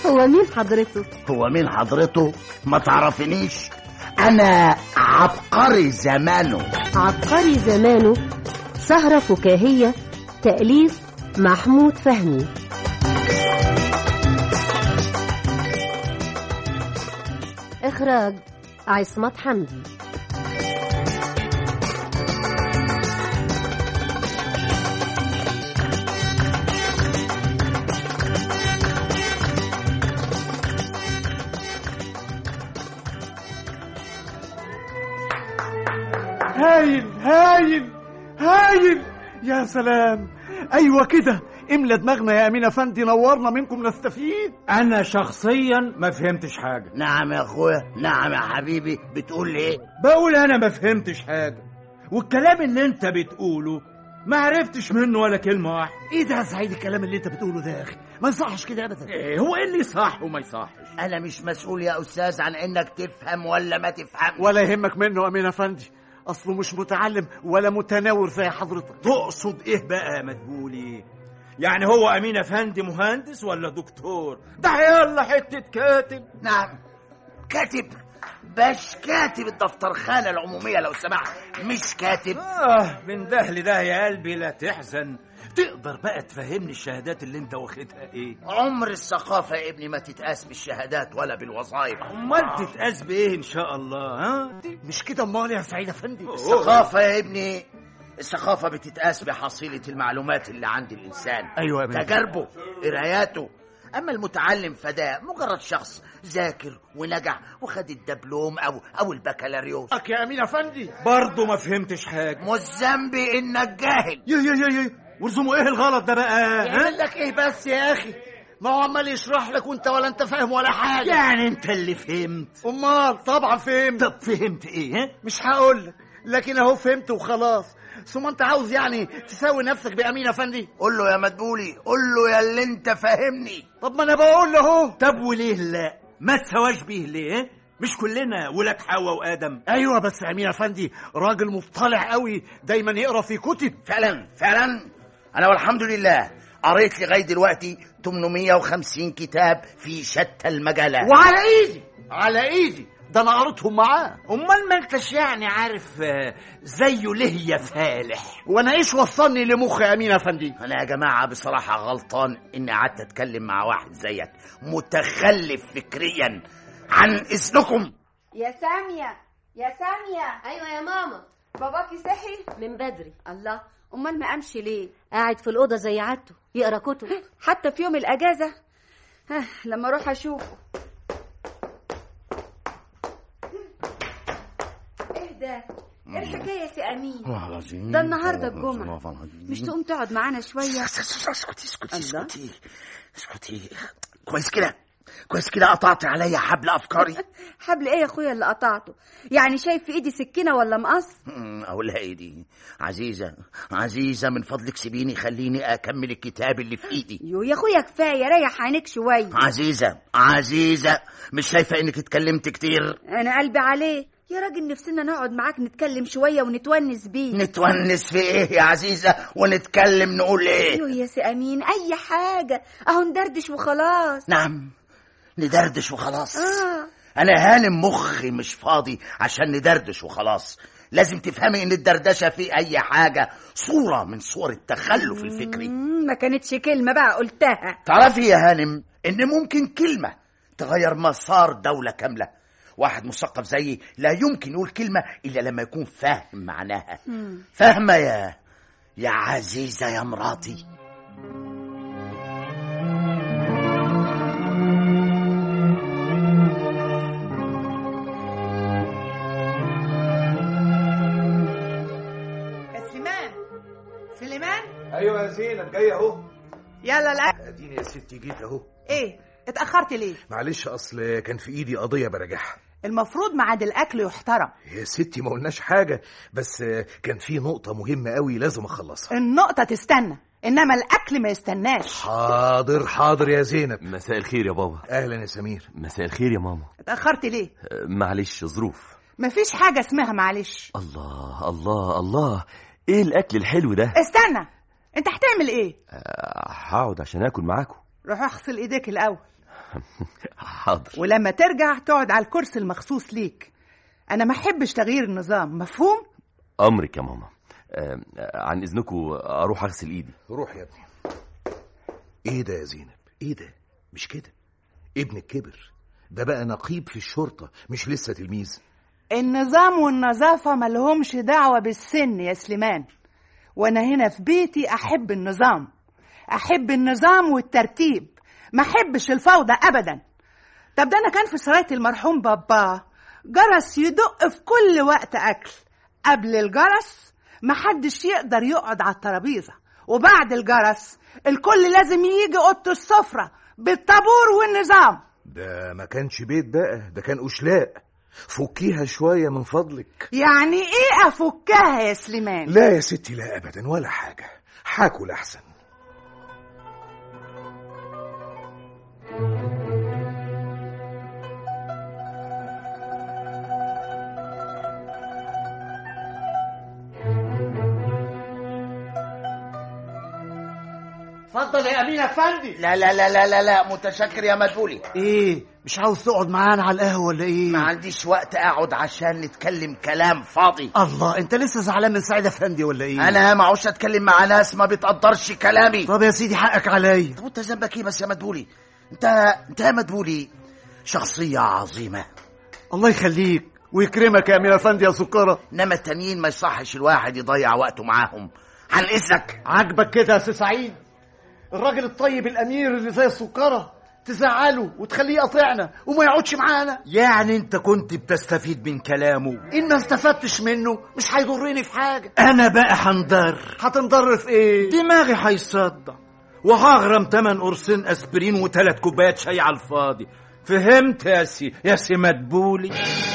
هو مين حضرته هو مين حضرته ما تعرفنيش انا عبقري زمانه عبقري زمانه سهرة فكاهية تأليف محمود فهمي إخراج عصمت حمدي هايل هايل هايل يا سلام ايوه كده املى دماغنا يا امين افندي نورنا منكم نستفيد انا شخصيا ما فهمتش حاجه نعم يا اخويا نعم يا حبيبي بتقول ايه بقول انا ما فهمتش حاجه والكلام اللي انت بتقوله ما عرفتش منه ولا كلمه واحده ايه ده يا سعيد الكلام اللي انت بتقوله ده يا اخي ما يصحش كده ابدا ايه هو ايه اللي صح وما يصحش انا مش مسؤول يا استاذ عن انك تفهم ولا ما تفهم ولا يهمك منه امين افندي اصله مش متعلم ولا متناور زي حضرتك تقصد ايه بقى يا مدبولي يعني هو امين افندي مهندس ولا دكتور ده يلا حته كاتب نعم كاتب باش كاتب الدفترخانة العمومية لو سمحت مش كاتب اه من ده لده يا قلبي لا تحزن تقدر بقى تفهمني الشهادات اللي انت واخدها ايه عمر الثقافة يا ابني ما تتقاس بالشهادات ولا بالوظائف امال تتقاس بايه ان شاء الله ها مش كده امال يا سعيد افندي الثقافة يا ابني الثقافة بتتقاس بحصيلة المعلومات اللي عند الإنسان ايوه يا ابني تجاربه قراياته أما المتعلم فده مجرد شخص ذاكر ونجح وخد الدبلوم أو أو البكالوريوس أك يا امين افندي برضه ما فهمتش حاجه مش ذنبي إنك جاهل يا يا يا يا ورزموا ايه الغلط ده بقى ها؟ يعمل لك إيه بس يا أخي ما هو عمال يشرح لك وأنت ولا أنت فاهم ولا حاجة يعني انت اللي فهمت امال طبعا فهمت طب فهمت ايه ها مش هقول لك لكن اهو فهمت وخلاص ثم انت عاوز يعني تساوي نفسك بامين افندي قول له يا مدبولي قول له يا اللي أنت فاهمني طب ما انا بقول له اهو طب وليه لا ما تسواش بيه ليه ها؟ مش كلنا ولاد حواء وادم ايوه بس امين افندي راجل مطلع قوي دايما يقرا في كتب فعلا فعلا أنا والحمد لله قريت لغاية دلوقتي 850 كتاب في شتى المجالات وعلى ايدي على ايدي ده انا قريتهم معاه امال ما انتش يعني عارف آه، زيه ليه يا فالح وانا ايش وصلني لمخي يا امين افندي أنا يا جماعة بصراحة غلطان إني قعدت أتكلم مع واحد زيك متخلف فكريا عن إذنكم يا سامية يا سامية أيوة يا ماما باباكي صحي من بدري الله امال ما قامش ليه قاعد في الأوضة زي عادته يقرا كتب حتى في يوم الاجازة ها لما اروح اشوفه ايه ده ايه الحكاية يا سي امين ده النهارده الجمعة مش تقوم تقعد معانا شوية اسكتي اسكتي الله. اسكتي اسكتي كويس كده كويس كده قطعت عليا حبل أفكاري حبل ايه يا اخويا اللي قطعته يعني شايف في ايدي سكينة ولا مقص أمم، أقولها إيه دي عزيزة عزيزة من فضلك سيبيني خليني أكمل الكتاب اللي في إيدي يو يا اخويا كفاية ريح عينيك شوية عزيزة عزيزة مش شايفة إنك اتكلمت كتير انا قلبي عليه يا راجل نفسنا نقعد معاك نتكلم شوية ونتونس بيه نتونس في إيه يا عزيزة ونتكلم نقول إيه ايوه يا سي امين اي حاجة اهو ندردش وخلاص نعم ندردش وخلاص اه انا هانم مخي مش فاضي عشان ندردش وخلاص لازم تفهمي ان الدردشه في اي حاجه صوره من صور التخلف الفكري مم، ما كانتش كلمة بقى قلتها تعرفي يا هانم ان ممكن كلمه تغير مسار دوله كامله واحد مثقف زيي لا يمكن يقول كلمه الا لما يكون فاهم معناها فاهمه يا يا عزيزه يا مراتي يا سليمان سليمان ايوه يا زينب جاي اهو يلا لا اديني يا ستي جيت اهو ايه اتاخرت ليه معلش اصل كان في ايدي قضيه براجعها المفروض ميعاد الاكل يحترم يا ستي ما قلناش حاجه بس كان في نقطه مهمه قوي لازم اخلصها النقطه تستنى انما الاكل ما يستناش حاضر حاضر يا زينب مساء الخير يا بابا اهلا يا سمير مساء الخير يا ماما اتاخرت ليه أه، معلش ظروف مفيش حاجه اسمها معلش الله الله الله ايه الاكل الحلو ده استنى انت هتعمل ايه أه، هقعد عشان اكل معاكم روح اغسل ايديك الاول حاضر ولما ترجع تقعد على الكرسي المخصوص ليك انا ما احبش تغيير النظام مفهوم امرك يا ماما آه، عن اذنكم اروح اغسل ايدي روح يا ابني ايه ده يا زينب ايه ده مش كده ابنك كبر ده بقى نقيب في الشرطة مش لسه تلميذ النظام والنظافة ملهمش دعوة بالسن يا سليمان وانا هنا في بيتي احب النظام احب النظام والترتيب ما احبش الفوضى ابدا طب ده انا كان في سراية المرحوم بابا جرس يدق في كل وقت اكل قبل الجرس محدش يقدر يقعد على الترابيزة وبعد الجرس الكل لازم يجي اوضه السفرة بالطابور والنظام ده ما كانش بيت بقى ده كان أشلاء فكيها شوية من فضلك يعني ايه افكها يا سليمان لا يا ستي لا أبدا ولا حاجة حاكل أحسن اتفضل يا امين افندي لا لا لا لا لا لا متشكر يا مدبولي ايه مش عاوز تقعد معانا على القهوه ولا ايه ما عنديش وقت اقعد عشان نتكلم كلام فاضي الله انت لسه زعلان من سعيد افندي ولا ايه انا ما عوش اتكلم مع ناس ما بتقدرش كلامي طب يا سيدي حقك عليا طب انت ذنبك ايه بس يا مدبولي انت انت يا مدبولي شخصية عظيمة الله يخليك ويكرمك يا امين افندي يا سكره انما التانيين ما يصحش الواحد يضيع وقته معاهم عن اذنك عاجبك كده يا سي سعيد الراجل الطيب الامير اللي زي السكره تزعله وتخليه يقاطعنا وما يقعدش معانا يعني انت كنت بتستفيد من كلامه ان ما استفدتش منه مش هيضرني في حاجه انا بقى هنضر هتنضر في ايه دماغي هيصدع وهغرم تمن قرصين اسبرين وثلاث كوبايات شاي على الفاضي فهمت يا سي يا سي مدبولي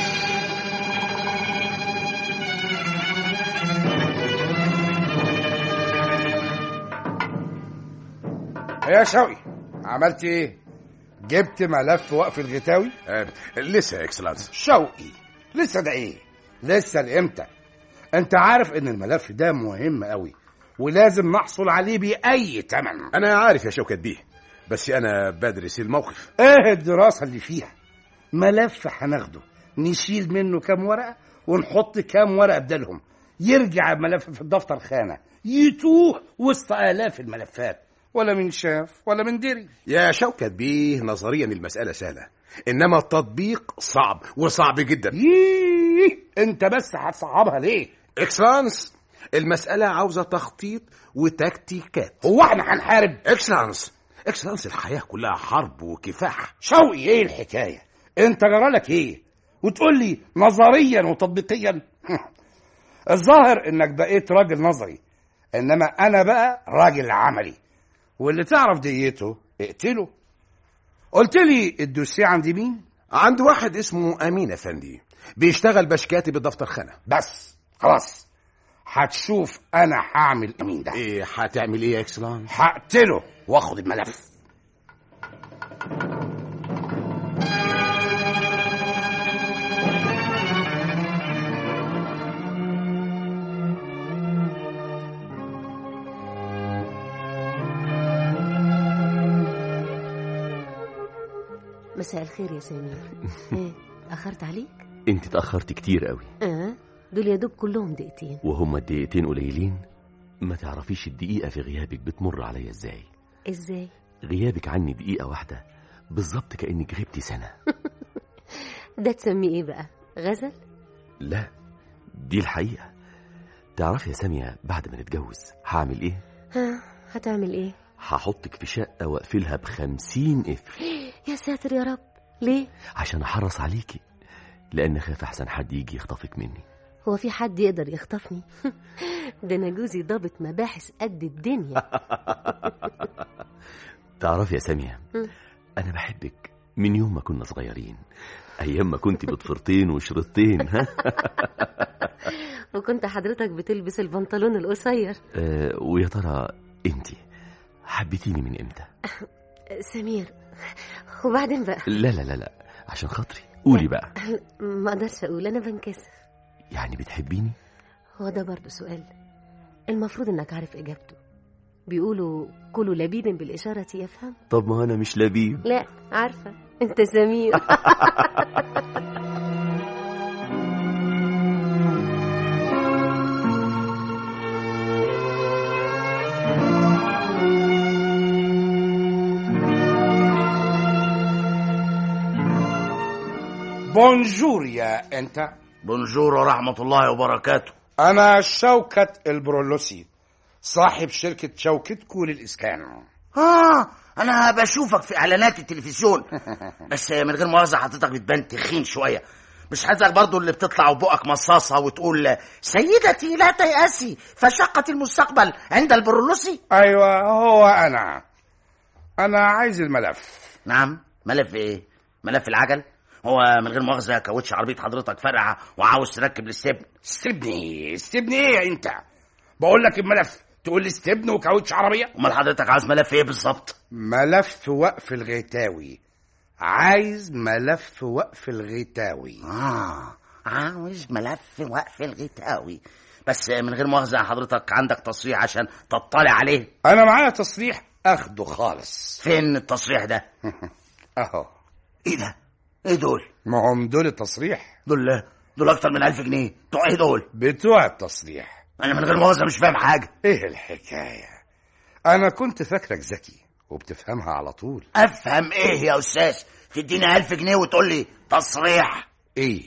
يا شوقي عملت ايه جبت ملف وقف الغتاوي آه لسه يا اكسلانس شوقي لسه ده ايه لسه لامتى انت عارف ان الملف ده مهم قوي ولازم نحصل عليه بأي تمن انا عارف يا شوكت بيه بس انا بدرس الموقف ايه الدراسة اللي فيها ملف هناخده نشيل منه كام ورقة ونحط كام ورقة بدلهم يرجع الملف في الدفتر خانة يتوه وسط آلاف الملفات ولا من شاف ولا من دري يا شوكت بيه نظريا المسألة سهلة إنما التطبيق صعب وصعب جدا ييه انت بس هتصعبها ليه اكسلانس المسألة عاوزة تخطيط وتكتيكات هو احنا هنحارب اكسلانس اكسلانس الحياة كلها حرب وكفاح شوقي ايه الحكاية انت جرالك ايه وتقول لي نظريا وتطبيقيا الظاهر انك بقيت راجل نظري انما انا بقى راجل عملي واللي تعرف ديته اقتله قلت لي الدوسيه عند مين عند واحد اسمه أمين أفندي بيشتغل باش كاتب الدفتر خانة بس خلاص هتشوف انا هعمل مين ده ايه هتعمل ايه يا اكسلانس هقتله واخد الملف مساء الخير يا سمير ايه اخرت عليك انت اتأخرت كتير قوي اه دول يا دوب كلهم دقيقتين وهم الدقيقتين قليلين ما تعرفيش الدقيقة في غيابك بتمر عليا ازاي ازاي غيابك عني دقيقة واحدة بالظبط كأنك غبتي سنة ده تسميه ايه بقى غزل لا دي الحقيقة تعرفي يا سامية بعد ما نتجوز هعمل ايه ها هتعمل ايه هحطك في شقة واقفلها بخمسين قفل يا ساتر يا رب ليه عشان احرص عليكي لان خايف احسن حد يجي يخطفك مني هو في حد يقدر يخطفني ده انا جوزي ضابط مباحث قد الدنيا تعرفي يا سامية مم. انا بحبك من يوم ما كنا صغيرين ايام ما كنت بتفرطين وشرطين ها وكنت حضرتك بتلبس البنطلون القصير آه، ويا ترى انت حبيتيني من امتى سمير وبعدين بقى لا لا لا لا عشان خاطري قولي بقى ما اقدرش اقول انا بنكسف يعني بتحبيني هو ده برضه سؤال المفروض انك عارف اجابته بيقولوا كل لبيب بالإشارة يفهم طب ما انا مش لبيب لا عارفة انت سمير بونجور يا انت بونجور ورحمة الله وبركاته انا شوكة البرولوسي صاحب شركة شوكتكو للإسكان آه أنا بشوفك في إعلانات التلفزيون بس من غير مؤاخذة حضرتك بتبان تخين شوية مش حضرتك برضو اللي بتطلع وبقك مصاصة وتقول سيدتي لا تيأسي فشقة المستقبل عند البرولوسي ايوه هو انا انا عايز الملف نعم ملف ايه ملف العجل هو من غير مؤاخذة كاوتش عربية حضرتك فرقع وعاوز تركب الستبن استبني استبني ايه انت بقول لك الملف تقول لي استبن وكاوتش عربيه امال حضرتك عاوز ملف ايه بالظبط ملف وقف الغيتاوي عايز ملف وقف الغيتاوي اه عاوز ملف وقف الغتاوي بس من غير مؤاخذة حضرتك عندك تصريح عشان تطلع عليه انا معايا تصريح اخده خالص فين التصريح ده اهو ايه ده ايه دول ما هم دول التصريح دول دول اكتر من ألف جنيه بتوع ايه دول بتوع التصريح انا من غير مؤاخذة مش فاهم حاجة ايه الحكايه انا كنت فاكرك ذكي وبتفهمها على طول افهم ايه يا استاذ تديني ألف جنيه وتقول لي تصريح ايه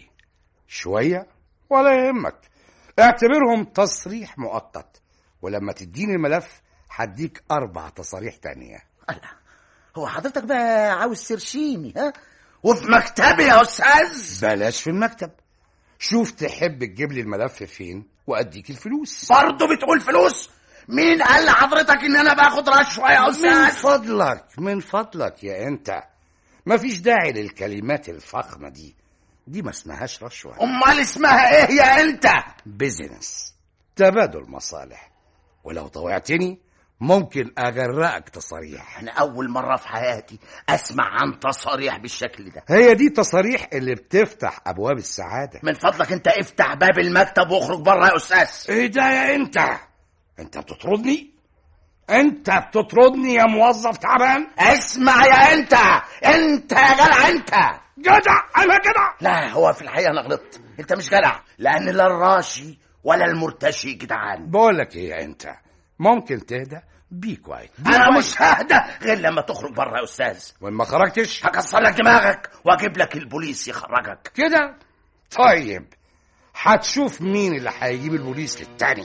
شويه ولا يهمك اعتبرهم تصريح مؤقت ولما تديني الملف هديك اربع تصاريح تانية الله هو حضرتك بقى عاوز سرشيني ها وفي مكتبي يا استاذ بلاش في المكتب شوف تحب تجيب لي الملف فين واديك الفلوس برضه بتقول فلوس مين قال لحضرتك ان انا باخد رشوه يا من استاذ فضلك من فضلك يا انت مفيش داعي للكلمات الفخمة دي دي ما اسمهاش رشوة امال اسمها ايه يا انت بيزنس تبادل مصالح ولو طوعتني ممكن اغرقك تصاريح انا اول مره في حياتي اسمع عن تصاريح بالشكل ده هي دي تصاريح اللي بتفتح ابواب السعادة من فضلك انت افتح باب المكتب واخرج بره يا استاذ ايه ده يا انت انت بتطردني انت بتطردني يا موظف تعبان اسمع يا انت انت يا جدع انت جدع انا جدع لا هو في الحقيقه انا غلطت انت مش جدع لان لا الراشي ولا المرتشي جدعان بقولك ايه يا انت ممكن تهدى بي كوايت انا مش ههدى غير لما تخرج بره يا استاذ وان ما خرجتش هكسر لك دماغك واجيب لك البوليس يخرجك كده طيب هتشوف مين اللي هيجيب البوليس للتاني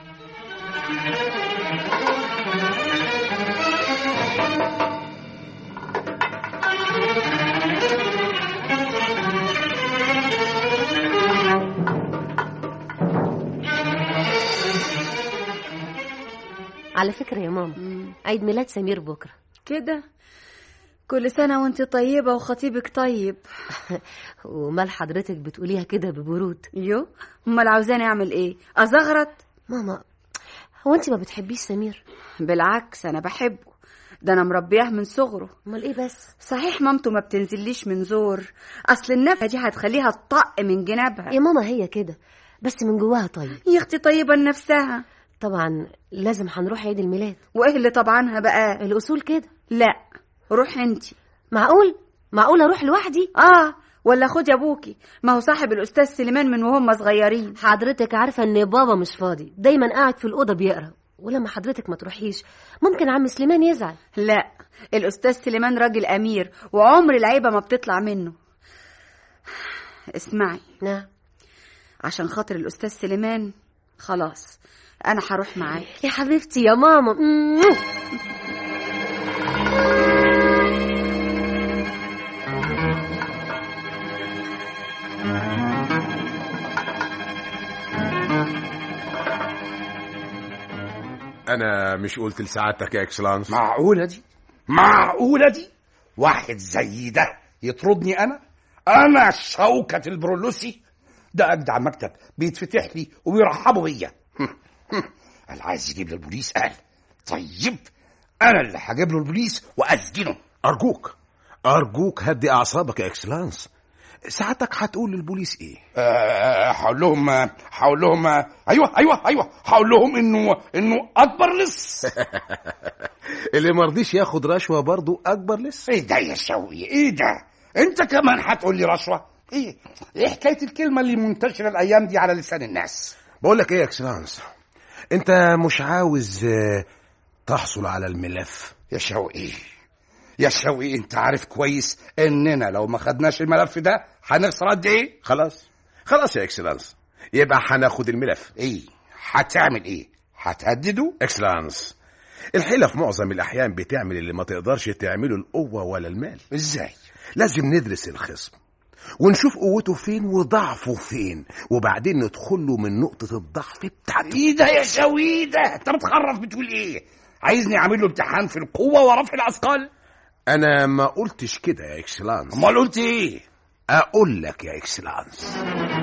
على فكرة يا ماما عيد ميلاد سمير بكرة كده كل سنة وانت طيبة وخطيبك طيب ومال حضرتك بتقوليها كده ببرود يو امال عاوزاني اعمل ايه ازغرط ماما هو انت ما بتحبيش سمير بالعكس انا بحبه ده انا مربياه من صغره امال ايه بس صحيح مامته ما بتنزليش من زور اصل النفقه دي هتخليها تطق من جنابها يا ماما هي كده بس من جواها طيب يا اختي طيبه لنفسها طبعا لازم هنروح عيد الميلاد وايه اللي طبعانها بقى الاصول كده لا روح انت معقول معقول اروح لوحدي اه ولا خدي ابوكي ما هو صاحب الاستاذ سليمان من وهم صغيرين حضرتك عارفه ان بابا مش فاضي دايما قاعد في الاوضه بيقرا ولما حضرتك ما تروحيش ممكن عم سليمان يزعل لا الاستاذ سليمان راجل امير وعمر العيبه ما بتطلع منه اسمعي نعم عشان خاطر الاستاذ سليمان خلاص انا هروح معاه يا حبيبتي يا ماما انا مش قلت لسعادتك يا اكسلانس معقولة دي معقولة دي واحد زي ده يطردني انا انا شوكة البرولوسي ده اجدع مكتب بيتفتح لي وبيرحبوا بيا اللي عايز يجيب لي البوليس قال طيب انا اللي هجيب له البوليس واسجنه أرجوك أرجوك هدي أعصابك يا إكسلانس ساعتك هتقول للبوليس ايه آه، هقول لهم هقول لهم ايوه ايوه ايوه هقول لهم انه انه اكبر لص اللي مرضيش ياخد رشوه برضه اكبر لسه ايه ده يا شوقي ايه ده انت كمان هتقول لي رشوه ايه ايه حكايه الكلمه اللي منتشره الايام دي على لسان الناس بقول لك ايه يا اكسلانس انت مش عاوز آه، تحصل على الملف يا شوقي يا شوقي انت عارف كويس اننا لو ما خدناش الملف ده هنخسر قد ايه خلاص خلاص يا اكسلانس يبقى هناخد الملف ايه هتعمل ايه هتهدده اكسلانس الحيلة في معظم الأحيان بتعمل اللي ما تقدرش تعمله القوة ولا المال ازاي لازم ندرس الخصم ونشوف قوته فين وضعفه فين وبعدين ندخل له من نقطة الضعف بتاعته ايه ده يا شوقي ده انت بتخرف بتقول ايه عايزني اعمل له امتحان في القوه ورفع الاثقال أنا ما قلتش كده يا إكسلانس امال قلت ايه أقول لك يا إكسلانس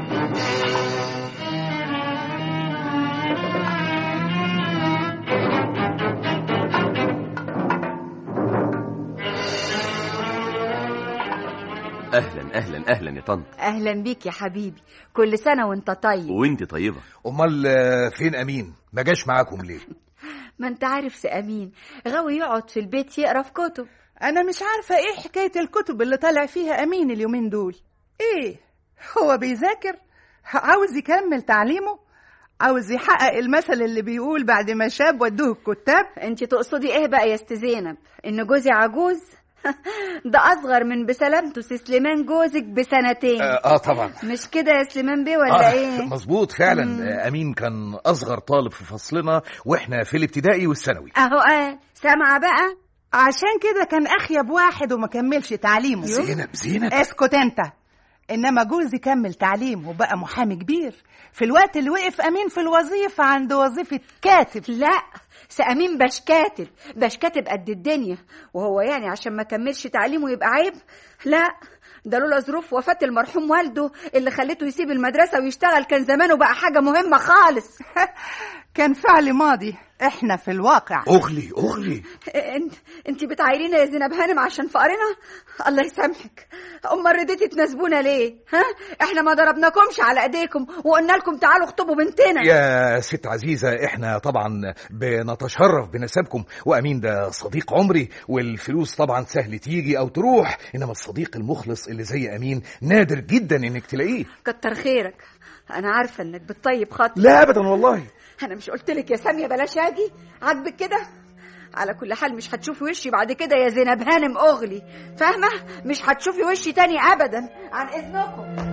اهلا اهلا اهلا يا طنط اهلا بيك يا حبيبي كل سنه وانت طيب وانت طيبه أمال آه، فين أمين ما جاش معاكم ليه ما انت عارف سي امين غاوي يقعد في البيت يقرا في كتب انا مش عارفه ايه حكايه الكتب اللي طالع فيها امين اليومين دول ايه هو بيذاكر عاوز يكمل تعليمه عاوز يحقق المثل اللي بيقول بعد ما شاب ودوه الكتاب انت تقصدي ايه بقى يا ست زينب ان جوزي عجوز ده اصغر من بسلامته سي سليمان جوزك بسنتين آه, آه طبعا مش كده يا سليمان بيه ولا ايه مظبوط فعلا آه أمين كان أصغر طالب في فصلنا وإحنا في الابتدائي والثانوي اهو قال سامعه بقى عشان كده كان اخيب واحد وما كملش تعليمه زينب زينب اسكت انت انما جوزي كمل تعليمه وبقى محامي كبير في الوقت اللي وقف امين في الوظيفه عند وظيفه كاتب لا سأمين باش كاتب باش كاتب قد الدنيا وهو يعني عشان ما كملش تعليمه يبقى عيب لا ده لولا ظروف وفاة المرحوم والده اللي خلته يسيب المدرسة ويشتغل كان زمانه بقى حاجة مهمة خالص كان فعل ماضي احنا في الواقع أغلي أغلي انت انت بتعايرينا يا زينب هانم عشان فقرنا الله يسامحك امال رديتي تناسبونا ليه ها احنا ما ضربناكمش على ايديكم وقلنا لكم تعالوا اخطبوا بنتنا يا ست عزيزة احنا طبعا بنتشرف بنسبكم وأمين ده صديق عمري والفلوس طبعا سهل تيجي أو تروح إنما الصديق المخلص اللي زي أمين نادر جدا إنك تلاقيه كتر خيرك انا عارفه انك بتطيب خاطري لا أبدا والله انا مش قلت لك يا ساميه بلاش اجي عاجبك كده على كل حال مش هتشوفي وشي بعد كده يا زينب هانم اغلي فاهمه مش هتشوفي وشي تاني ابدا عن اذنكم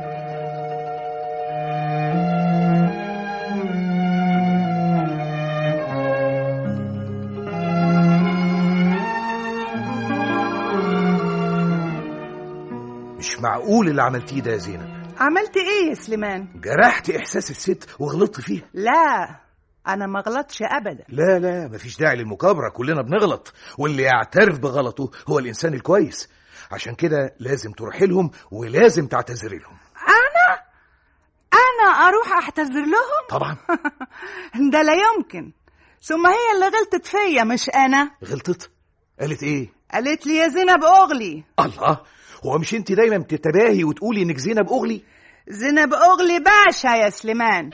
مش معقول اللي عملتيه ده يا زينب عملت ايه يا سليمان جرحت إحساس الست وغلطت فيها لا انا ما غلطش ابدا لا لا مفيش داعي للمكابرة كلنا بنغلط واللي يعترف بغلطه هو الإنسان الكويس عشان كده لازم تروحي لهم ولازم تعتذري لهم انا انا اروح اعتذر لهم طبعا ده لا يمكن ثم هي اللي غلطت فيا مش انا غلطت قالت ايه قالت لي يا زينب اغلي الله هو مش انت دايما بتتباهي وتقولي انك زينب اغلي زينب اغلي باشا يا سليمان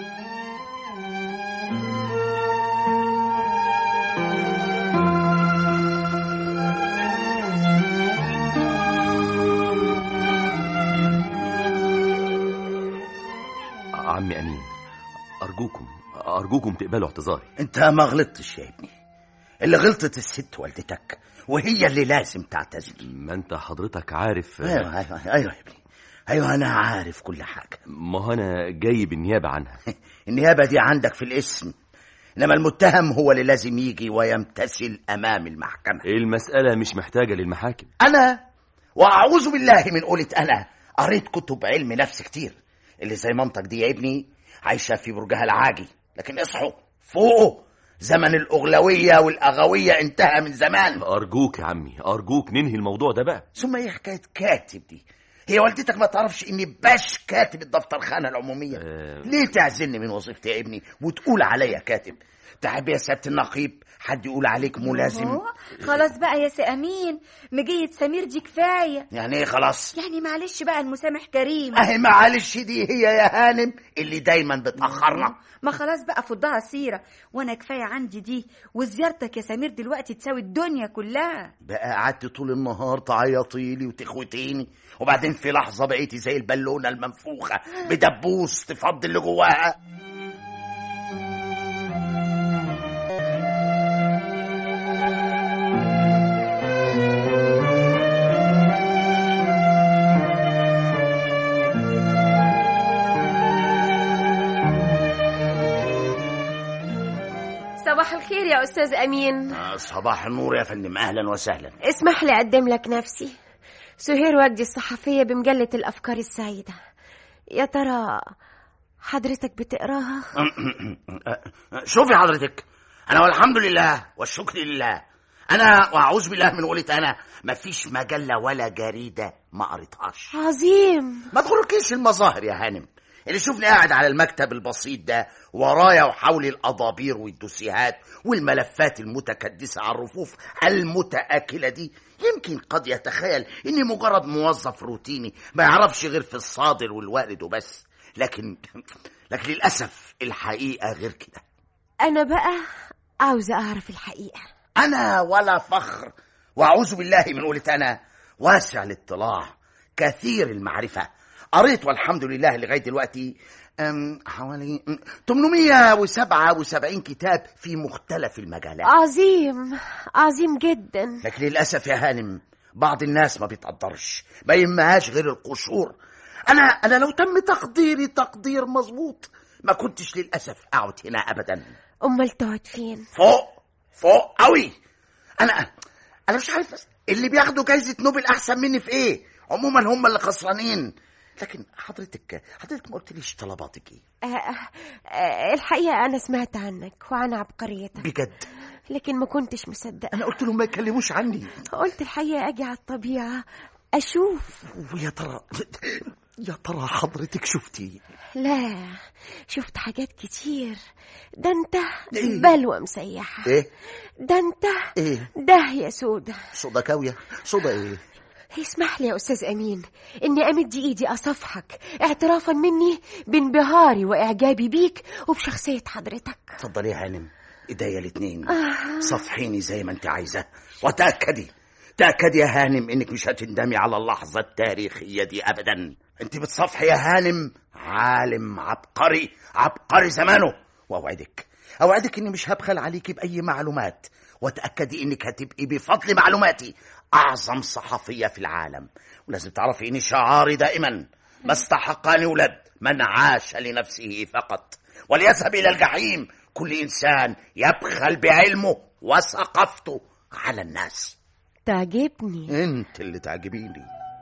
عمي امين ارجوكم ارجوكم تقبلوا اعتذاري انت ما غلطتش يا ابني اللي غلطت الست والدتك وهي اللي لازم تعتذر ما انت حضرتك عارف ايوه ايوه ايوه يا ابني ايوه انا عارف كل حاجه ما هو انا جاي بالنيابه عنها النيابه دي عندك في الاسم انما المتهم هو اللي لازم يجي ويمتثل امام المحكمه المساله مش محتاجه للمحاكم انا واعوذ بالله من قولة انا قريت كتب علم نفس كتير اللي زي منطق دي يا ابني عايشه في برجها العاجي لكن اصحوا فوقوا زمن الاغلويه والاغويه انتهى من زمان ارجوك يا عمي ارجوك ننهي الموضوع ده بقى ثم ايه حكايه كاتب دي هي والدتك ما تعرفش اني باش كاتب الدفترخانه العموميه أه... ليه تعزلني من وظيفتي يا ابني وتقول عليا كاتب تحب يا سياده النقيب حد يقول عليك ملازم أهو، خلاص بقى يا سي امين مجية سمير دي كفايه يعني ايه خلاص يعني معلش بقى المسامح كريم اهي معلش دي هي يا هانم اللي دايما بتاخرنا ما خلاص بقى فضها سيره وانا كفايه عندي دي وزيارتك يا سمير دلوقتي تساوي الدنيا كلها بقى قعدت طول النهار تعيطي لي وتخوتيني وبعدين في لحظه بقيتي زي البالونه المنفوخه بدبوس تفضي اللي جواها صباح الخير يا أستاذ أمين آه، صباح النور يا فندم اهلا وسهلا اسمح لي أقدم لك نفسي سهير وجدي الصحفية بمجلة الأفكار السعيدة يا ترى حضرتك بتقراها؟ شوفي حضرتك انا والحمد لله والشكر لله انا واعوذ بالله من قولة انا مفيش مجله ولا جريده ما قريتهاش عظيم ما تغركيش المظاهر يا هانم اللي شوفني قاعد على المكتب البسيط ده ورايا وحولي الأضابير والدوسيهات والملفات المتكدسة على الرفوف المتآكلة دي يمكن قد يتخيل إني مجرد موظف روتيني ما يعرفش غير في الصادر والوارد وبس لكن لكن للأسف الحقيقة غير كده أنا بقى عاوزة أعرف الحقيقة أنا ولا فخر وأعوذ بالله من قولة أنا واسع الاطلاع كثير المعرفة قريت والحمد لله لغاية دلوقتي أم، حوالي أم، 877 كتاب في مختلف المجالات عظيم عظيم جدا لكن للأسف يا هانم بعض الناس ما بيتقدرش ما يهمهاش غير القشور أنا أنا لو تم تقديري تقدير مظبوط ما كنتش للأسف أقعد هنا أبدا أمال تقعد فين؟ فوق فوق قوي انا انا مش عارف بس اللي بياخدوا جايزه نوبل احسن مني في ايه عموما هم اللي خسرانين لكن حضرتك حضرتك ما قلتليش طلباتك ايه آه آه الحقيقة أنا سمعت عنك وعن عبقريتك بجد لكن ما كنتش مصدقة انا قلت لهم ما يتكلموش عني قلت الحقيقة أجي على الطبيعة أشوف ويا ترى يا ترى حضرتك شفتي لا شفت حاجات كتير ده انت إيه؟ بلوى مسيحة ايه ده انت ايه داهية سودة صودا كاويه صودا ايه اسمح لي يا أستاذ أمين إني أمد إيدي أصفحك اعترافا مني بانبهاري وإعجابي بيك وبشخصية حضرتك اتفضلي يا هانم ايديا الاتنين آه. صفحيني زي ما انت عايزة وتأكدي تأكدي يا هانم انك مش هتندمي على اللحظة التاريخية دي ابدا انت بتصفحي يا هانم عالم عبقري عبقري زمانه واوعدك اوعدك اني مش هبخل عليكي باي معلومات وتأكدي انك هتبقي بفضل معلوماتي اعظم صحفية في العالم ولازم تعرفي ان شعاري دائما ما استحقني ولد من عاش لنفسه فقط وليذهب الى الجحيم كل انسان يبخل بعلمه وثقافته على الناس تعجبني انت اللي تعجبيني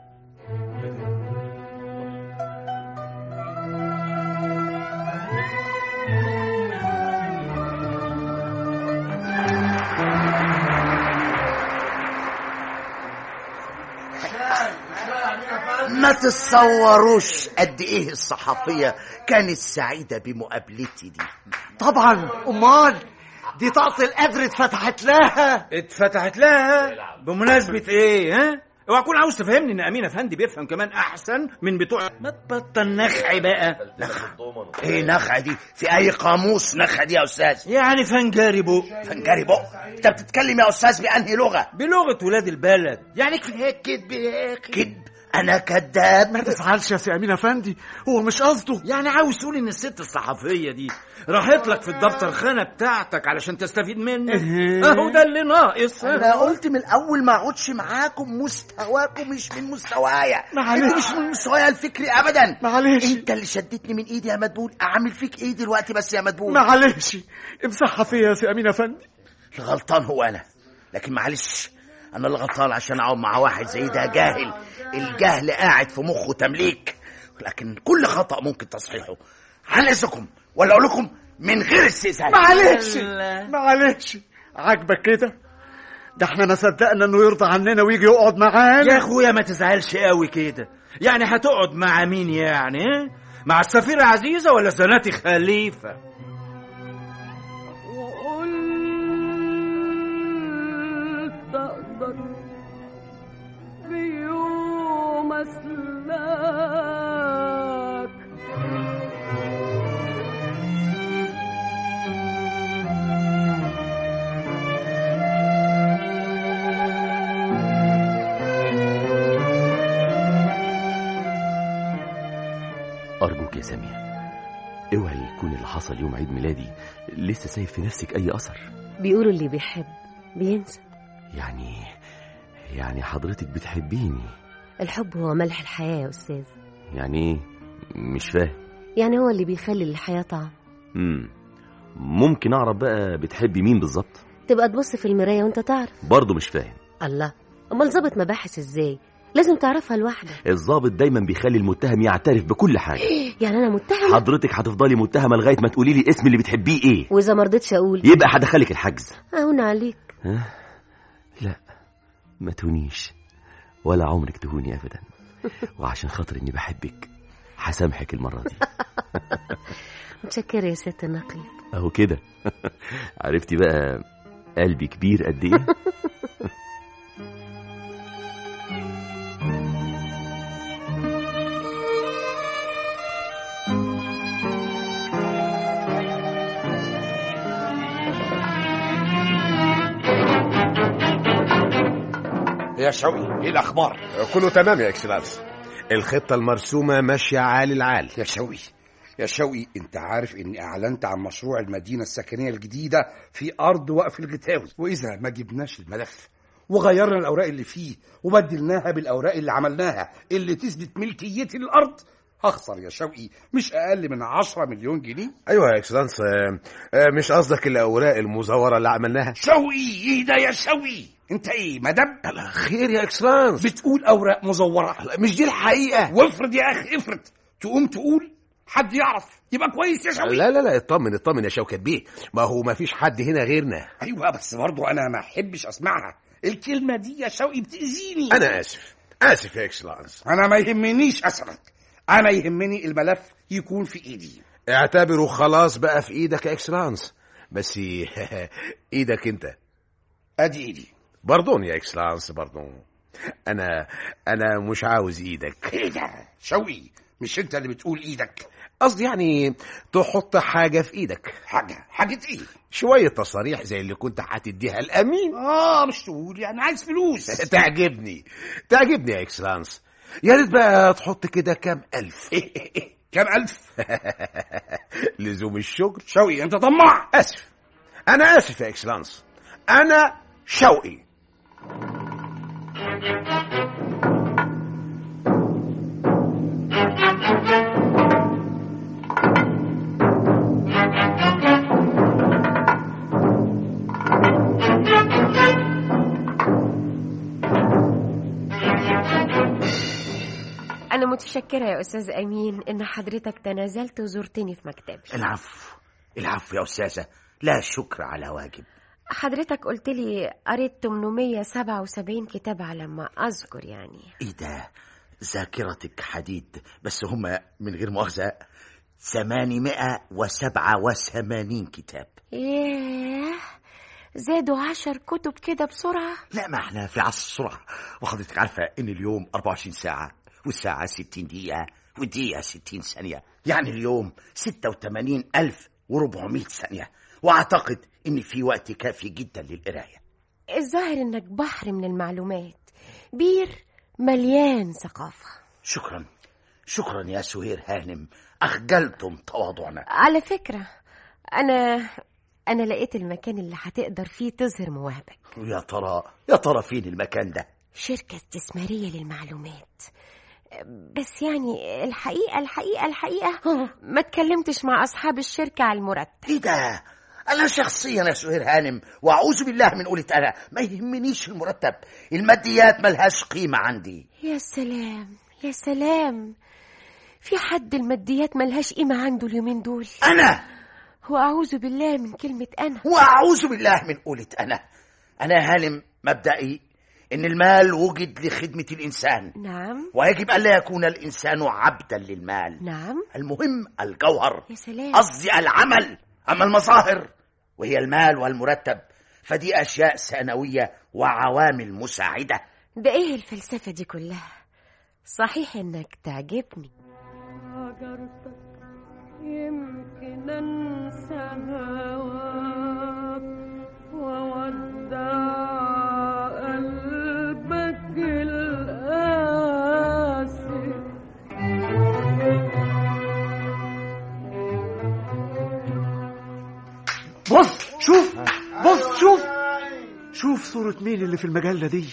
ما تتصوروش قد ايه الصحفية كانت سعيدة بمقابلتي دي طبعا امال دي طاقة القدر اتفتحت لها اتفتحت لها بمناسبة ايه ها؟ اوعى تكون عاوز تفهمني ان امين افندي بيفهم كمان احسن من بتوع ما تبطل نخع بقى نخع ايه نخع دي في اي قاموس نخع دي يا استاذ يعني فنجاري بق فنجاري بق انت بتتكلم يا استاذ بانهي لغه بلغة ولاد البلد يعني كفاية كدب يا اخي كذب انا كذاب ما تزعلش يا سي امين افندي هو مش قصده يعني عاوز تقول ان الست الصحفية دي راحت لك في الدفتر خانة بتاعتك علشان تستفيد منه إيه. اهو ده اللي ناقص انا قلت من الاول ما اقعدش معاكم مستواكم مش من مستوايا معلش. انت مش من مستوايا الفكري ابدا معلش انت اللي شدتني من ايدي يا مدبول اعمل فيك ايه دلوقتي بس يا مدبول معلش امسحها فيا يا سي امين افندي الغلطان هو انا لكن معلش انا اللي غلطان عشان اقعد مع واحد زي ده جاهل الجهل قاعد في مخه تمليك لكن كل خطا ممكن تصحيحه على اذنكم ولا اقول لكم من غير استئذان معلش معلش عاجبك كده ده احنا ما صدقنا انه يرضى عننا ويجي يقعد معانا يا اخويا ما تزعلش قوي كده يعني هتقعد مع مين يعني ها؟ مع السفيرة عزيزة ولا زناتي خليفة أقدر في يوم أسلاك أرجوك يا سامية اوعي يكون اللي حصل يوم عيد ميلادي لسه سايب في نفسك أي أثر بيقولوا اللي بيحب بينسى يعني يعني حضرتك بتحبيني الحب هو ملح الحياة يا أستاذ يعني ايه مش فاهم يعني هو اللي بيخلي للحياة طعم مم. ممكن أعرف بقى بتحبي مين بالظبط تبقى تبص في المراية وانت تعرف برضه مش فاهم الله امال ظابط مباحث ازاي لازم تعرفها لوحدك الضابط دايما بيخلي المتهم يعترف بكل حاجة يعني انا متهمة حضرتك هتفضلي متهمة لغاية ما تقولي لي اسم اللي بتحبيه ايه واذا ما رضيتش اقول يبقى هدخلك الحجز اهون عليك ها؟ لا ما تهونيش ولا عمرك تهوني ابدا وعشان خاطر اني بحبك هسامحك المرة دي متشكرة يا ست النقيب اهو كده عرفتي بقى قلبي كبير قد ايه يا شوقي ايه الاخبار كله تمام يا اكسلانس الخطة المرسومة ماشية عالي العال يا شوقي يا شوقي انت عارف اني اعلنت عن مشروع المدينة السكنية الجديدة في ارض وقف الجتاوي واذا ما جبناش الملف وغيرنا الاوراق اللي فيه وبدلناها بالاوراق اللي عملناها اللي تثبت ملكيتي للارض هخسر يا شوقي مش اقل من 10 مليون جنيه ايوه يا اكسلانس آه، آه، مش قصدك الاوراق المزورة اللي عملناها شوقي ايه ده يا شوقي انت ايه مدام خير يا اكسلانس بتقول اوراق مزوره مش دي الحقيقة وافرض يا اخي افرض تقوم تقول حد يعرف يبقى كويس يا شوقي لا لا لا اطمن اطمن يا شوكت بيه ما هو ما فيش حد هنا غيرنا ايوه بس برضه انا ما احبش اسمعها الكلمه دي يا شوقي بتاذيني انا اسف اسف يا اكسلانس انا ما يهمنيش اسفك انا يهمني الملف يكون في ايدي اعتبره خلاص بقى في ايدك يا اكسلانس بس ايدك انت ادي ايدي باردون يا اكسلانس باردون انا انا مش عاوز ايدك ايه ده شوقي مش انت اللي بتقول ايدك قصدي يعني تحط حاجة في ايدك حاجه حاجه ايه شوية تصاريح زي اللي كنت هتديها الامين اه مش تقول يعني عايز فلوس تعجبني تعجبني يا اكسلانس يا ريت بقى تحط كده كام الف كام الف لزوم الشغل شوقي انت طماع اسف انا اسف يا اكسلانس انا شوقي أنا متشكرة يا أستاذ أمين إن حضرتك تنازلت وزرتني في مكتبي العفو العفو يا أستاذة لا شكر على واجب حضرتك قلت لي قريت 877 كتاب على ما أذكر يعني إيه ده ذاكرتك حديد بس هما من غير مؤاخذة 887 كتاب ياه زادوا عشر كتب كده بسرعة لا ما احنا في عصر السرعة وحضرتك عارفة ان اليوم 24 ساعة والساعة 60 دقيقة والدقيقة 60 ثانية يعني اليوم 86400 ثانية واعتقد ان في وقت كافي جدا للقراية الظاهر إنك بحر من المعلومات بير مليان ثقافة شكرا شكرا يا سهير هانم أخجلتم تواضعنا على فكرة أنا أنا لقيت المكان اللي هتقدر فيه تظهر مواهبك يا ترى يا ترى فين المكان ده شركة استثمارية للمعلومات بس يعني الحقيقة الحقيقة الحقيقة ما اتكلمتش مع أصحاب الشركة على المرتب ايه ده انا شخصيا يا سهير هانم واعوذ بالله من قولة انا ما يهمنيش المرتب الماديات ملهاش قيمة عندي يا سلام يا سلام في حد الماديات ملهاش قيمة عنده اليومين دول انا وأعوذ بالله من كلمة أنا واعوذ بالله من قولة انا انا يا هانم مبدئي ان المال وجد لخدمة الانسان نعم ويجب الا يكون الانسان عبدا للمال نعم المهم الجوهر يا سلام قصدي العمل اما المظاهر وهي المال والمرتب فدي اشياء ثانويه وعوامل مساعدة ده ايه الفلسفة دي كلها صحيح انك تعجبني هجرتك يمكن انسى هواك وودع قلبك القاسي بص شوف بص شوف شوف صورة مين اللي في المجلة دي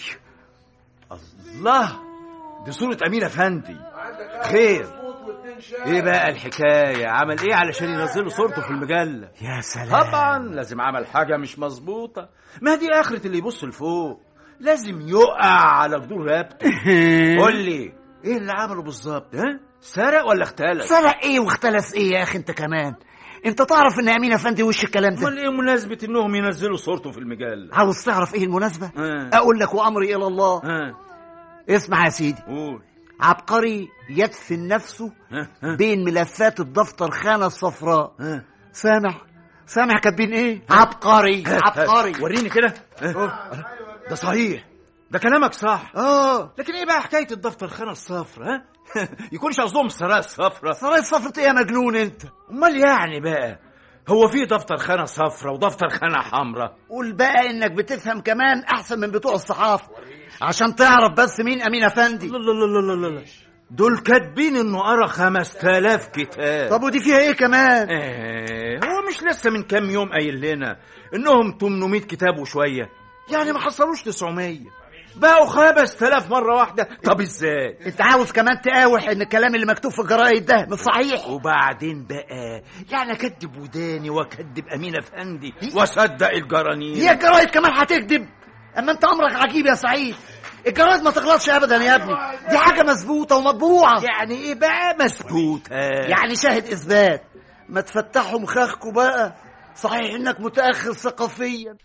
الله دي صورة أمين أفندي خير ايه بقى الحكاية عمل ايه علشان ينزلوا صورته في المجلة يا سلام طبعا لازم عمل حاجة مش مظبوطة ما دي آخرة اللي يبص لفوق لازم يقع على جدور رقبته قول لي ايه اللي عمله بالظبط ها سرق ولا اختلس سرق ايه واختلس ايه يا اخي انت كمان انت تعرف ان امين افندي وش الكلام ده امال ايه مناسبة انهم ينزلوا صورته في المجلة عاوز تعرف ايه المناسبة ها اقول لك وامري الى الله ها اسمع يا سيدي قول عبقري يدفن نفسه ها ها بين ملفات الدفتر خانة الصفراء ها سامع سامع كاتبين ايه عبقري عبقري وريني كده ها. ده صحيح ده كلامك صح اه لكن ايه بقى حكايه الدفتر خانه الصفرا ها يكونش قصدهم السرايا الصفرا سرايا صفرة ايه يا مجنون انت امال يعني بقى هو في دفتر خانه صفرا ودفتر خانه حمراء قول بقى انك بتفهم كمان احسن من بتوع الصحافة عشان تعرف بس مين امين افندي لا لا لا لا لا لا دول كاتبين انه قرا 5000 كتاب طب ودي فيها ايه كمان آه هو مش لسه من كام يوم قايل لنا انهم 800 كتاب وشويه يعني ما حصلوش 900 بقوا 5000 مره واحده طب ازاي انت عاوز كمان تقاوح ان الكلام اللي مكتوب في الجرايد ده مش صحيح وبعدين بقى يعني اكدب وداني واكدب امين افندي واصدق الجرانين هي الجرايد كمان هتكذب اما انت امرك عجيب يا سعيد الجرايد ما تغلطش ابدا يا ابني دي حاجه مظبوطه ومطبوعه يعني ايه بقى مسبوطه يعني شاهد اثبات ما تفتحوا مخاخكوا بقى صحيح انك متاخر ثقافيا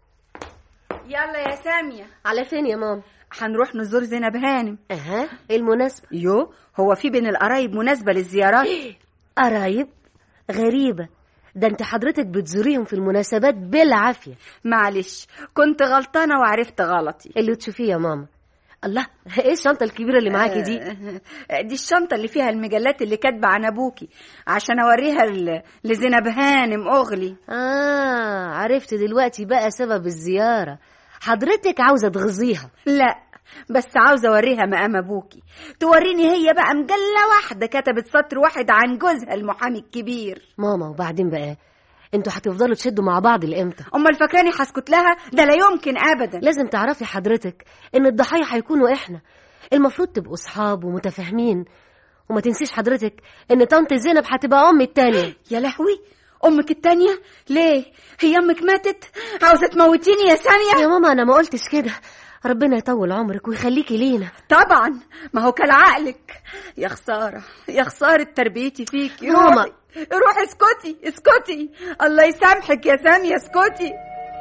يلا يا سامية على فين يا ماما هنروح نزور زينب هانم اها ايه المناسبة يو هو في بين القرايب مناسبة للزيارات قرايب غريبة ده انت حضرتك بتزوريهم في المناسبات بالعافية معلش كنت غلطانة وعرفت غلطي اللي تشوفيه يا ماما الله ايه الشنطة الكبيرة اللي معاكي دي آه، دي الشنطة اللي فيها المجلات اللي كاتبة عن أبوكي عشان أوريها ل- لزينب هانم أغلي اه عرفت دلوقتي بقى سبب الزيارة حضرتك عاوزة تغزيها لا بس عاوزة أوريها مقام أبوكي توريني هي بقى مجلة واحدة كتبت سطر واحد عن جوزها المحامي الكبير ماما وبعدين بقى انتوا هتفضلوا تشدوا مع بعض لامتى أمال فاكراني هسكت لها ده لا يمكن أبدا لازم تعرفي حضرتك ان الضحايا هيكونوا احنا المفروض تبقوا صحاب ومتفاهمين وما تنسيش حضرتك ان طنط زينب هتبقى امي التانية يا لهوي أمك التانية ليه هي أمك ماتت عاوزة تموتيني يا سامية يا ماما انا ما قلتش كده ربنا يطول عمرك ويخليكي لينا طبعا ما هو كالعقلك يا خسارة يا خسارة تربيتي فيك ماما. روحي روحي اسكتي اسكتي الله يسامحك يا سامية اسكتي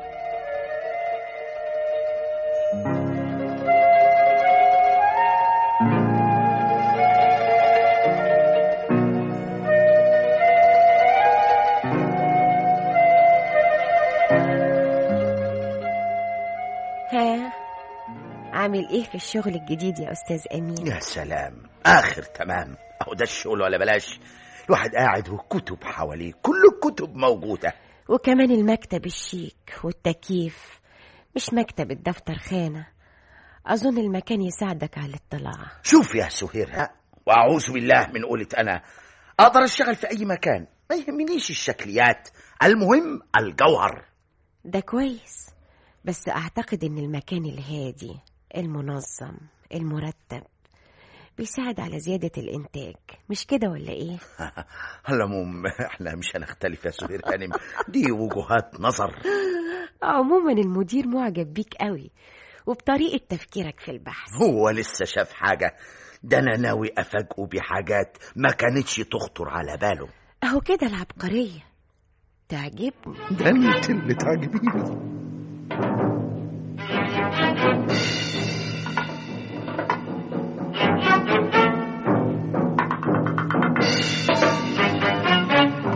ها عامل ايه في الشغل الجديد يا استاذ امين يا سلام آخر تمام أهو ده الشغل ولا بلاش الواحد قاعد وكتب حواليه كل الكتب موجودة وكمان المكتب الشيك والتكييف مش مكتب الدفتر خانة أظن المكان يساعدك على الاطلاع شوف يا سهير وأعوذ بالله من قولة أنا أقدر أشتغل في أي مكان ما يهمنيش الشكليات المهم الجوهر ده كويس بس أعتقد إن المكان الهادي المنظم المرتب بيساعد على زيادة الإنتاج مش كده ولا إيه؟ على العموم احنا مش هنختلف يا سهير هانم دي وجهات نظر عموما المدير معجب بيك قوي وبطريقة تفكيرك في البحث هو لسه شاف حاجة ده أنا ناوي أفاجئه بحاجات ما كانتش تخطر على باله أهو كده العبقرية تعجبني ده انت اللي تعجبيني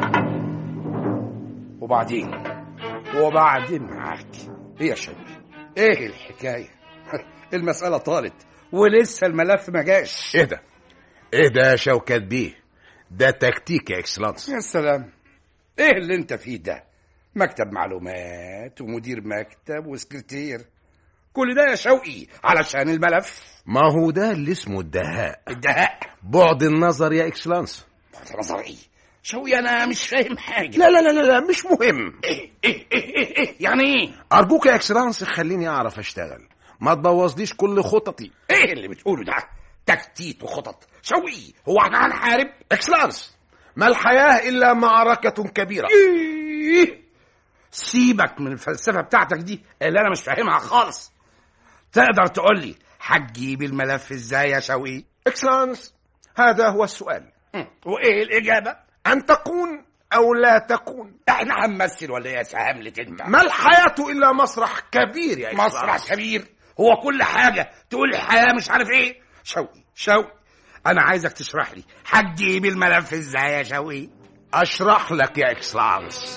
وبعدين وبعدين معاك ايه يا شباب ايه الحكايه المساله طالت ولسه الملف ما جاش اهدى اهدى يا شوكت بيه ده تكتيك يا اكسلانس يا سلام ايه اللي انت فيه ده مكتب معلومات ومدير مكتب وسكرتير كل ده يا شوقي علشان الملف ما هو ده اللي اسمه الدهاء الدهاء بعد النظر يا اكسلانس بعد نظر ايه شوقي انا مش فاهم حاجه لا لا لا لا, لا مش مهم ايه ايه ايه ايه, إيه؟ يعني ايه ارجوك يا اكسلانس خليني اعرف اشتغل ما تبوظليش كل خططي ايه اللي بتقوله ده تكتيت وخطط شوقي هو احنا هنحارب اكسلانس ما الحياه الا معركه كبيره إيه؟ سيبك من الفلسفه بتاعتك دي اللي انا مش فاهمها خالص تقدر تقول لي هتجيب الملف ازاي يا شوقي اكسلانس هذا هو السؤال هم، وايه الاجابه ان تكون او لا تكون احنا هنمثل ولا ايه يا سهملة انت ما الحياه الا مسرح كبير يا إكسلانس مسرح كبير هو كل حاجه تقول الحياه مش عارف ايه شوقي شوقي انا عايزك تشرح لي هتجيب الملف ازاي يا شوقي اشرح لك يا اكسلانس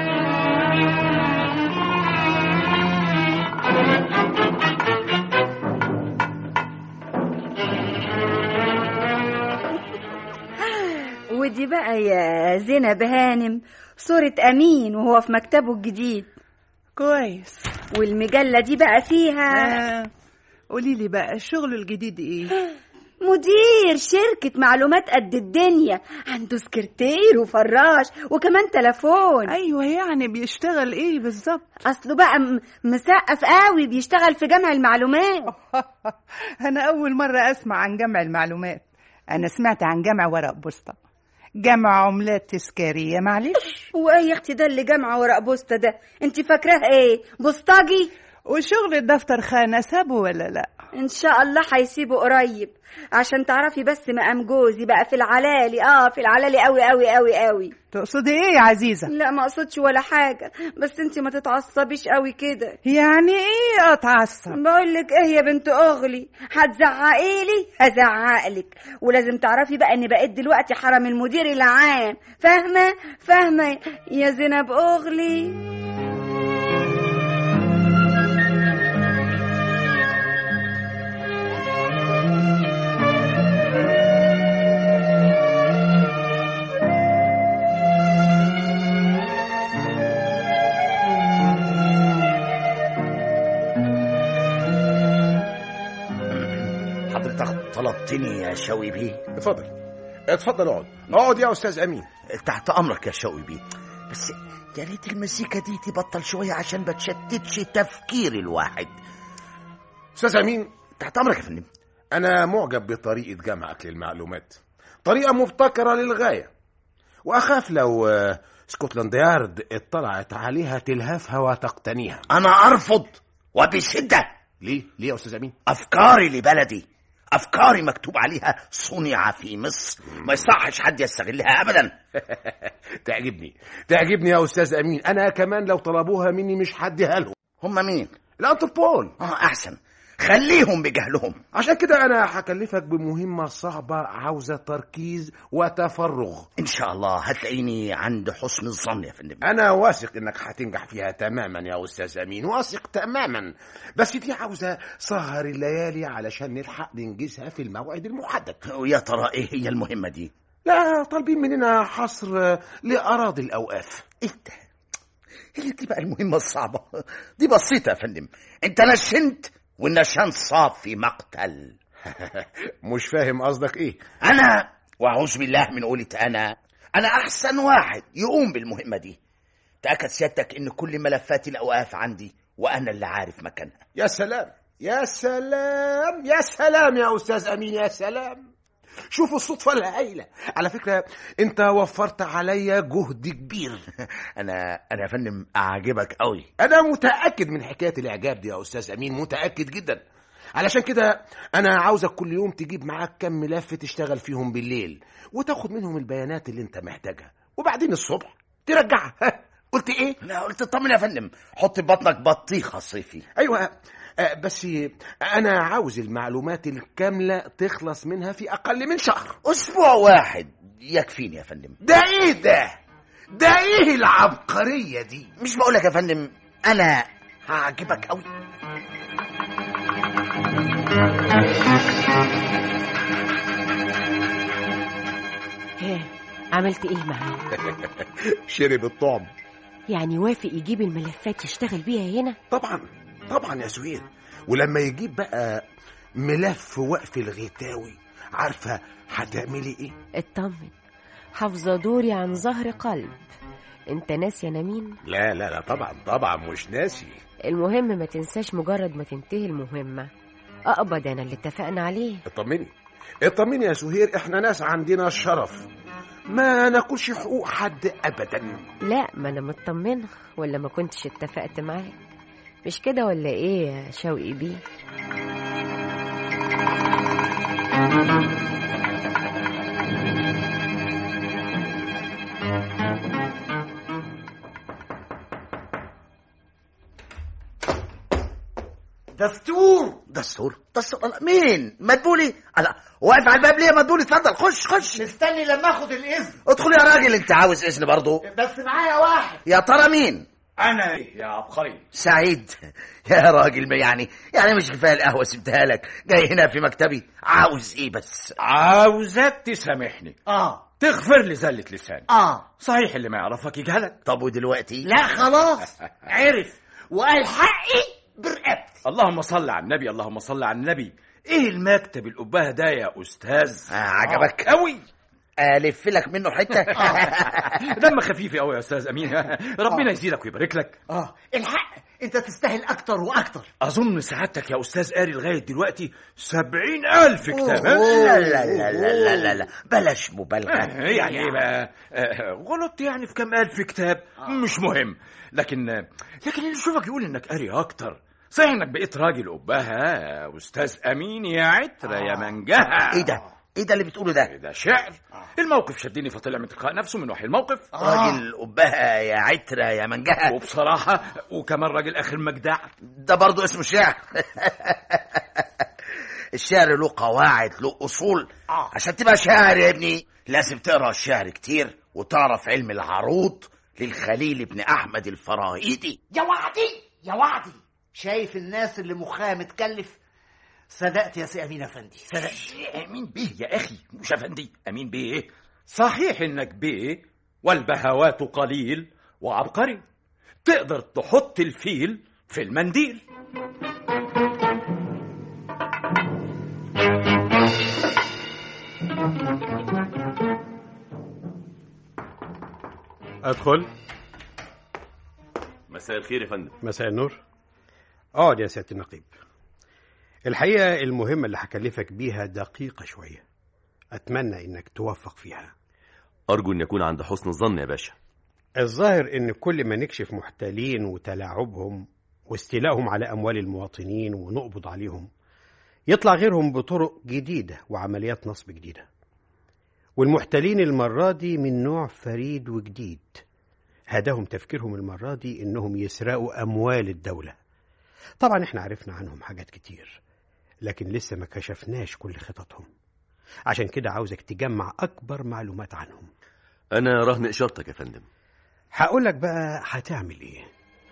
ودي بقى يا زينب هانم صورة أمين وهو في مكتبه الجديد كويس والمجلة دي بقى فيها آه. قولي لي بقى الشغل الجديد ايه مدير شركة معلومات قد الدنيا عنده سكرتير وفراش وكمان تلفون ايوه يعني بيشتغل ايه بالظبط أصله بقى م- مسقف قوي بيشتغل في جمع المعلومات انا اول مره اسمع عن جمع المعلومات انا سمعت عن جمع ورق بوسطه جمع عملات تذكاريه معلش وايه يا اختي ده اللي جمع ورق بوسطة ده انت فاكراه ايه بوسطجي وشغل الدفتر خانه سابه ولا لا ان شاء الله هيسيبه قريب عشان تعرفي بس مقام جوزي بقى في العلالي اه في العلالي قوي قوي قوي قوي تقصدي ايه يا عزيزه لا ما اقصدش ولا حاجه بس انت ما تتعصبيش قوي كده يعني ايه اتعصب بقول لك ايه يا بنت اغلي هتزعقي لي هزعق لك ولازم تعرفي بقى ان بقيت دلوقتي حرم المدير العام فاهمه فاهمه يا زينب اغلي حضرتك طلبتني يا شوقي بيه اتفضل اتفضل اقعد اقعد يا استاذ امين تحت امرك يا شوقي بيه بس يا ريت المزيكا دي تبطل شويه عشان ما تشتتش تفكير الواحد استاذ امين تحت امرك يا فندم انا معجب بطريقه جمعك للمعلومات طريقه مبتكره للغايه واخاف لو آه، سكوتلاند يارد اطلعت عليها تلهفها وتقتنيها انا ارفض وبشده ليه ليه يا استاذ امين افكاري لبلدي افكاري مكتوب عليها صنع في مصر ما يصحش حد يستغلها ابدا تعجبني تعجبني يا استاذ امين انا كمان لو طلبوها مني مش هديها لهم هم مين الانتربول اه احسن خليهم بجهلهم عشان كده انا هكلفك بمهمه صعبه عاوزه تركيز وتفرغ ان شاء الله هتلاقيني عند حسن الظن يا فندم انا واثق انك هتنجح فيها تماما يا استاذ امين واثق تماما بس دي عاوزه سهر الليالي علشان نلحق ننجزها في الموعد المحدد ويا ترى ايه هي المهمه دي لا طالبين مننا حصر لاراضي الاوقاف ايه ده هي دي بقى المهمه الصعبه دي بسيطه يا فندم انت نشنت والنشان صاب في مقتل مش فاهم قصدك ايه انا واعوذ بالله من قولة انا انا احسن واحد يقوم بالمهمه دي تاكد سيادتك ان كل ملفات الاوقاف عندي وانا اللي عارف مكانها يا سلام يا سلام يا سلام يا استاذ امين يا سلام شوف الصدفة الهائلة على فكرة انت وفرت عليا جهد كبير انا انا يا فندم اعجبك قوي انا متأكد من حكاية الاعجاب دي يا استاذ امين متأكد جدا علشان كده انا عاوزك كل يوم تجيب معاك كم ملف تشتغل فيهم بالليل وتاخد منهم البيانات اللي انت محتاجها وبعدين الصبح ترجعها ها، قلت ايه لا قلت اطمن يا فندم حط في بطنك بطيخه صيفي ايوه آه، بس انا عاوز المعلومات الكامله تخلص منها في اقل من شهر اسبوع واحد يكفيني يا فندم ده ايه ده ده ايه العبقريه دي مش بقولك يا فندم انا هعجبك قوي ها عملت ايه معاه شرب الطعم يعني وافق يجيب الملفات يشتغل بيها هنا طبعا طبعا يا سهير ولما يجيب بقى ملف وقف الغيتاوي عارفه هتعملي ايه اطمن حافظة دوري عن ظهر قلب انت ناسي يا نمين لا لا لا طبعا طبعا مش ناسي المهم ما تنساش مجرد ما تنتهي المهمة اقبض انا اللي اتفقنا عليه اطمني اطمني يا سهير احنا ناس عندنا الشرف ما ناكلش حقوق حد ابدا لا ما انا مطمنة ولا ما كنتش اتفقت معاك مش كده ولا ايه يا شوقي بيه دستور دستور دستور الله، مين مدبولي الله واقف على الباب ليه يا مدبولي اتفضل خش خش مستني لما اخد الاذن ادخل يا راجل انت عاوز اذن برضه بس معايا واحد يا ترى مين انا يا عبقري سعيد يا راجل ما يعني يعني مش كفايه القهوه سبتها لك جاي هنا في مكتبي عاوز ايه بس عاوزك تسامحني اه تغفر لي زلة لساني اه صحيح اللي ما يعرفك يجهلك طب ودلوقتي لا خلاص عرف وقال حقي برقبتي اللهم صل على النبي اللهم صل على النبي ايه المكتب القباه ده يا استاذ آه عجبك قوي الف لك منه حته دم خفيف قوي يا استاذ امين ربنا يزيدك ويبارك لك اه الحق انت تستاهل اكتر واكتر اظن سعادتك يا استاذ قاري لغايه دلوقتي سبعين الف كتاب ها؟ لا لا لا لا لا لا, لا. بلاش مبالغه آه، يعني ايه بقى آه، غلط يعني في كم الف كتاب مش مهم لكن لكن اللي يشوفك يقول انك قاري اكتر صحيح انك بقيت راجل قبها يا استاذ امين يا عترة يا منجها ايه ده ايه ده اللي بتقوله ده ده شعر الموقف شدني فطلع من تلقاء نفسه من وحي الموقف راجل قبها يا عترة يا منجها وبصراحة وكمان راجل آخر مجدع ده برضو اسمه شعر الشعر له قواعد له اصول عشان تبقى شاعر يا ابني لازم تقرا الشعر كتير وتعرف علم العروض للخليل بن احمد الفراهيدي يا وعدي يا وعدي شايف الناس اللي مخها متكلف صدقت يا سي امين افندي صدقت امين بيه يا اخي مش افندي امين بيه صحيح انك بيه والبهوات قليل وعبقري تقدر تحط الفيل في المنديل ادخل مساء الخير يا فندم مساء النور اقعد يا سياده النقيب الحقيقه المهمه اللي هكلفك بيها دقيقه شويه اتمنى انك توفق فيها ارجو ان يكون عند حسن الظن يا باشا الظاهر ان كل ما نكشف محتالين وتلاعبهم واستيلائهم على اموال المواطنين ونقبض عليهم يطلع غيرهم بطرق جديده وعمليات نصب جديده والمحتالين المره دي من نوع فريد وجديد هداهم تفكيرهم المره دي انهم يسرقوا اموال الدوله طبعا احنا عرفنا عنهم حاجات كتير لكن لسه ما كشفناش كل خططهم عشان كده عاوزك تجمع اكبر معلومات عنهم انا رهن اشارتك يا فندم هقول لك بقى هتعمل ايه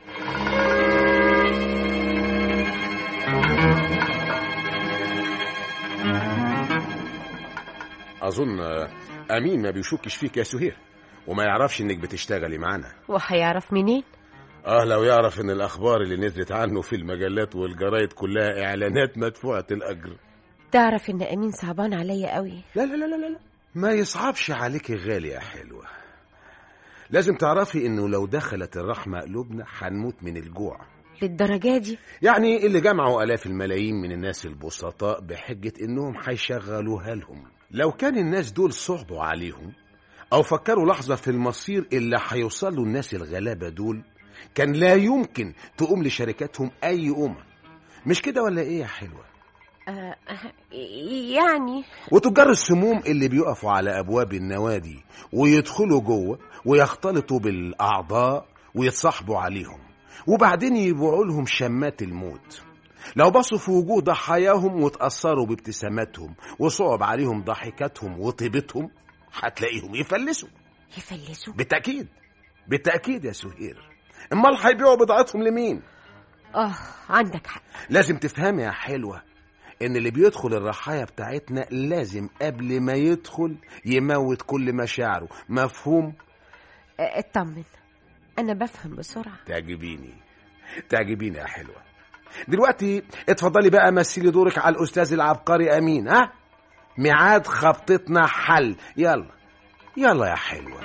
اظن آه، امين ما بيشكش فيك يا سهير وما يعرفش انك بتشتغلي معانا وهيعرف منين اه لو يعرف ان الاخبار اللي نزلت عنه في المجلات والجرايد كلها اعلانات مدفوعه الاجر تعرف ان امين صعبان عليا قوي لا لا لا لا لا ما يصعبش عليك غالي يا حلوة لازم تعرفي انه لو دخلت الرحمة قلوبنا هنموت من الجوع للدرجة دي يعني اللي جمعوا آلاف الملايين من الناس البسطاء بحجة إنهم هيشغلوها لهم لو كان الناس دول صعبوا عليهم أو فكروا لحظة في المصير اللي هيوصلوا الناس الغلابة دول كان لا يمكن تقوم لشركاتهم أي قومة مش كده ولا إيه يا حلوة؟ آه آه، يعني وتجار السموم اللي بيقفوا على أبواب النوادي ويدخلوا جوه ويختلطوا بالأعضاء ويتصاحبوا عليهم وبعدين يبيعوا لهم شمات الموت لو بصوا في وجوه ضحاياهم وتأثروا بابتساماتهم وصعب عليهم ضحكاتهم وطيبتهم هتلاقيهم يفلسوا يفلسوا بالتأكيد بالتأكيد يا سهير امال هيبيعوا بضاعتهم لمين اه عندك حق لازم تفهمي يا حلوة ان اللي بيدخل الرحاية بتاعتنا لازم قبل ما يدخل يموت كل مشاعره مفهوم اه، اطمن انا بفهم بسرعه تعجبيني تعجبيني يا حلوة دلوقتي اتفضلي بقى مثلي دورك على الأستاذ العبقري أمين ها ميعاد خبطتنا حل يلا يلا يا حلوة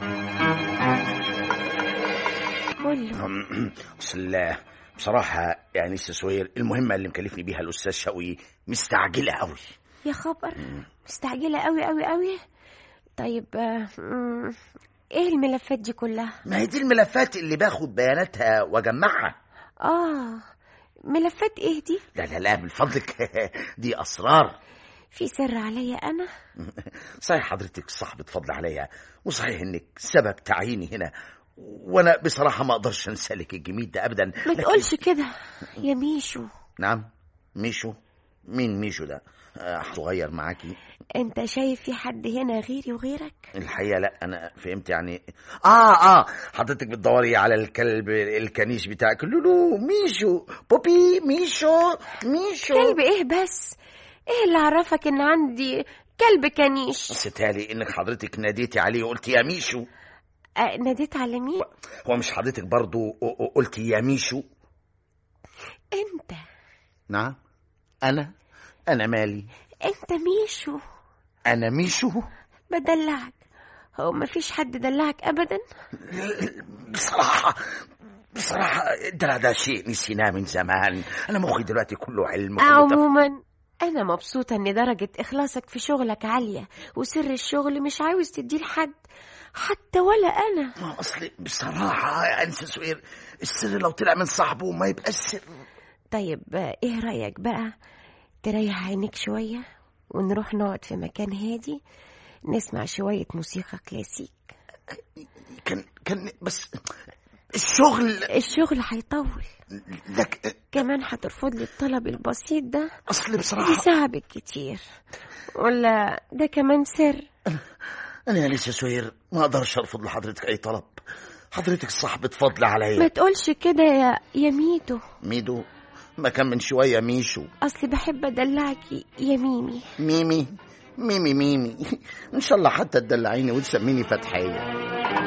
كله اصل بصراحة يعني سوير المهمة اللي مكلفني بيها الأستاذ شوقي مستعجلة قوي يا خبر مستعجله قوي قوي قوي طيب اه، مم، ايه الملفات دي كلها ما هي دي الملفات اللي باخد بياناتها واجمعها اه ملفات ايه دي لا لا لا من فضلك دي أسرار في سر عليا انا صحيح حضرتك صاحبة فضل عليا وصحيح انك سبب تعييني هنا وانا بصراحة ما اقدرش انسالك الجميل ده ابدا ما لكن- تقولش كده يا ميشو نعم ميشو مين ميشو ده آه، صغير معاكي انت شايف في حد هنا غيري وغيرك الحقيقة لا أنا فهمت يعني آه آه حضرتك بتدوري على الكلب الكنيش بتاعك لولو ميشو بوبي ميشو ميشو كلب ايه بس ايه اللي عرفك ان عندي كلب كنيش ستالي إنك حضرتك ناديتي عليه وقلت يا ميشو اه ناديت على مين هو مش حضرتك برضو قلت يا ميشو انت نعم أنا أنا مالي انت ميشو أنا ميشو بدلعك هو مفيش حد دلعك ابدا بصراحة بصراحة ده ده شيء نسيناه من زمان أنا مخي دلوقتي كله علم كله تف- عموما انا مبسوطه ان درجه اخلاصك في شغلك عاليه وسر الشغل مش عاوز تديه لحد حتى ولا انا ما اصل بصراحة يا أنسة سوير السر لو طلع من صاحبه ما يبقى السر طيب آه، ايه رايك بقى تريح عينيك شويه ونروح نقعد في مكان هادي نسمع شويه موسيقى كلاسيك كان كان بس الشغل الشغل هيطول لك كمان هترفض لي الطلب البسيط ده اصل دي بصراحة ساعة بالكتير ولا ده كمان سر أنا يا أنسة سوير ما أقدرش أرفض لحضرتك أي طلب حضرتك صاحبة فضل ما عليا تقولش كده يا يا ميدو ميدو ما كان من شوية ميشو اصلي بحب ادلعك يا ميمي ميمي ميمي ميمي إن شاء الله حتى تدلعيني وتسميني فتحية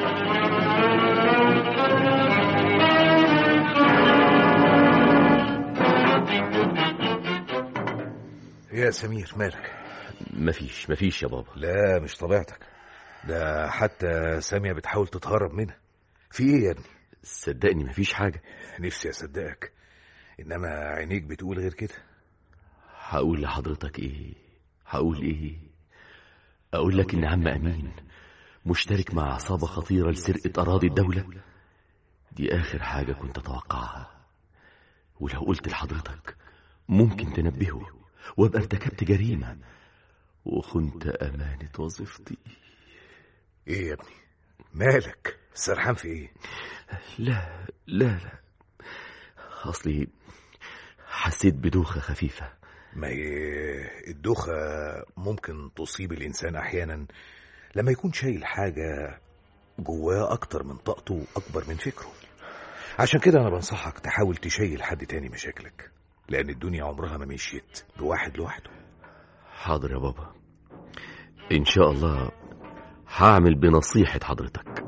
يا سمير مالك مفيش مفيش يا بابا لا مش طبيعتك ده حتى سامية بتحاول تتهرب منها في ايه يا ابني صدقني مفيش حاجة نفسي اصدقك انما عينيك بتقول غير كده هقول لحضرتك ايه هقول ايه اقول لك ان عم امين مشترك مع عصابة خطيرة لسرقة اراضي الدولة دي اخر حاجة كنت اتوقعها ولو قلت لحضرتك ممكن تنبهه وابقى ارتكبت جريمة وخنت امانة وظيفتي ايه يا ابني مالك سرحان في ايه لا لا لا اصلي حسيت بدوخة خفيفة ما هي الدوخة ممكن تصيب الإنسان أحيانا لما يكون شايل حاجة جواه أكتر من طاقته أكبر من فكره عشان كده أنا بنصحك تحاول تشيل حد تاني مشاكلك لأن الدنيا عمرها ما مشيت بواحد لوحده حاضر يا بابا ان شاء الله هعمل بنصيحة حضرتك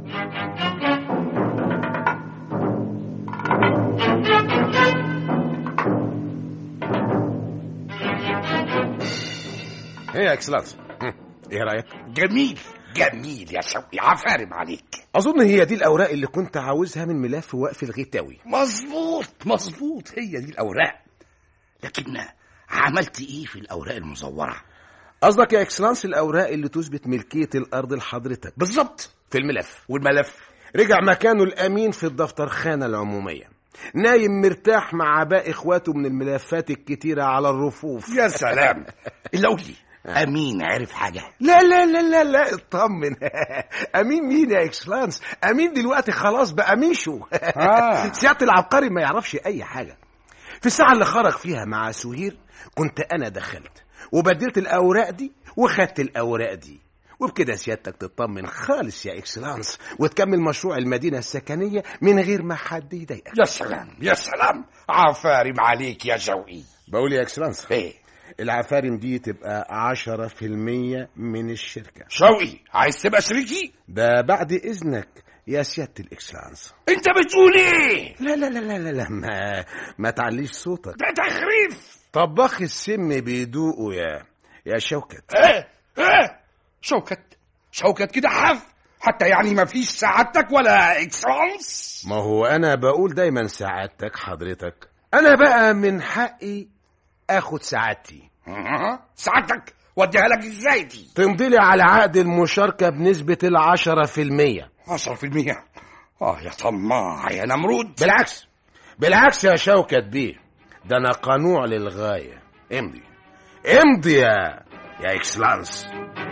ايه يا اكسلانس ايه رايك جميل جميل يا شوقي عفارم عليك اظن هي دي الاوراق اللي كنت عاوزها من ملف وقف الغيتاوي مظبوط مظبوط هي دي الاوراق لكن عملت ايه في الاوراق المزوره قصدك يا اكسلانس الاوراق اللي تثبت ملكيه الارض لحضرتك بالظبط في الملف والملف رجع مكانه الامين في الدفترخانه العموميه نايم مرتاح مع باقي اخواته من الملفات الكتيره على الرفوف يا سلام الا قول لي امين عرف حاجه لا لا لا لا لا اطمن امين مين يا اكسلانس امين دلوقتي خلاص بقى ميشو آه. سياده العبقري ما يعرفش اي حاجه في الساعه اللي خرج فيها مع سهير كنت انا دخلت وبدلت الاوراق دي وخدت الاوراق دي وبكده سيادتك تطمن خالص يا اكسلانس وتكمل مشروع المدينه السكنيه من غير ما حد يضايقك يا سلام يا سلام عفارم عليك يا شوقي بقول يا اكسلانس ايه العفارم دي تبقى عشرة في المية من الشركة شوقي عايز تبقى شريكي ده بعد إذنك يا سيادة الإكسلانس انت بتقول ايه لا لا لا لا لا, لا ما ما تعليش صوتك ده تخريف طباخ السم بيدوقه يا يا شوكت ايه ايه شوكت شوكت كده حف حتى يعني ما فيش سعادتك ولا اكسلانس ما هو أنا بقول دايما سعادتك حضرتك أنا بقى من حقي آخد سعادتي أه، سعادتك وديها لك ازاي دي تمضي لي على عقد المشاركة بنسبة العشرة في المية عشرة في المية اه يا طماع يا نمرود بالعكس بالعكس يا شوكت بيه ده أنا قنوع للغاية امضي امضي يا يا اكسلانس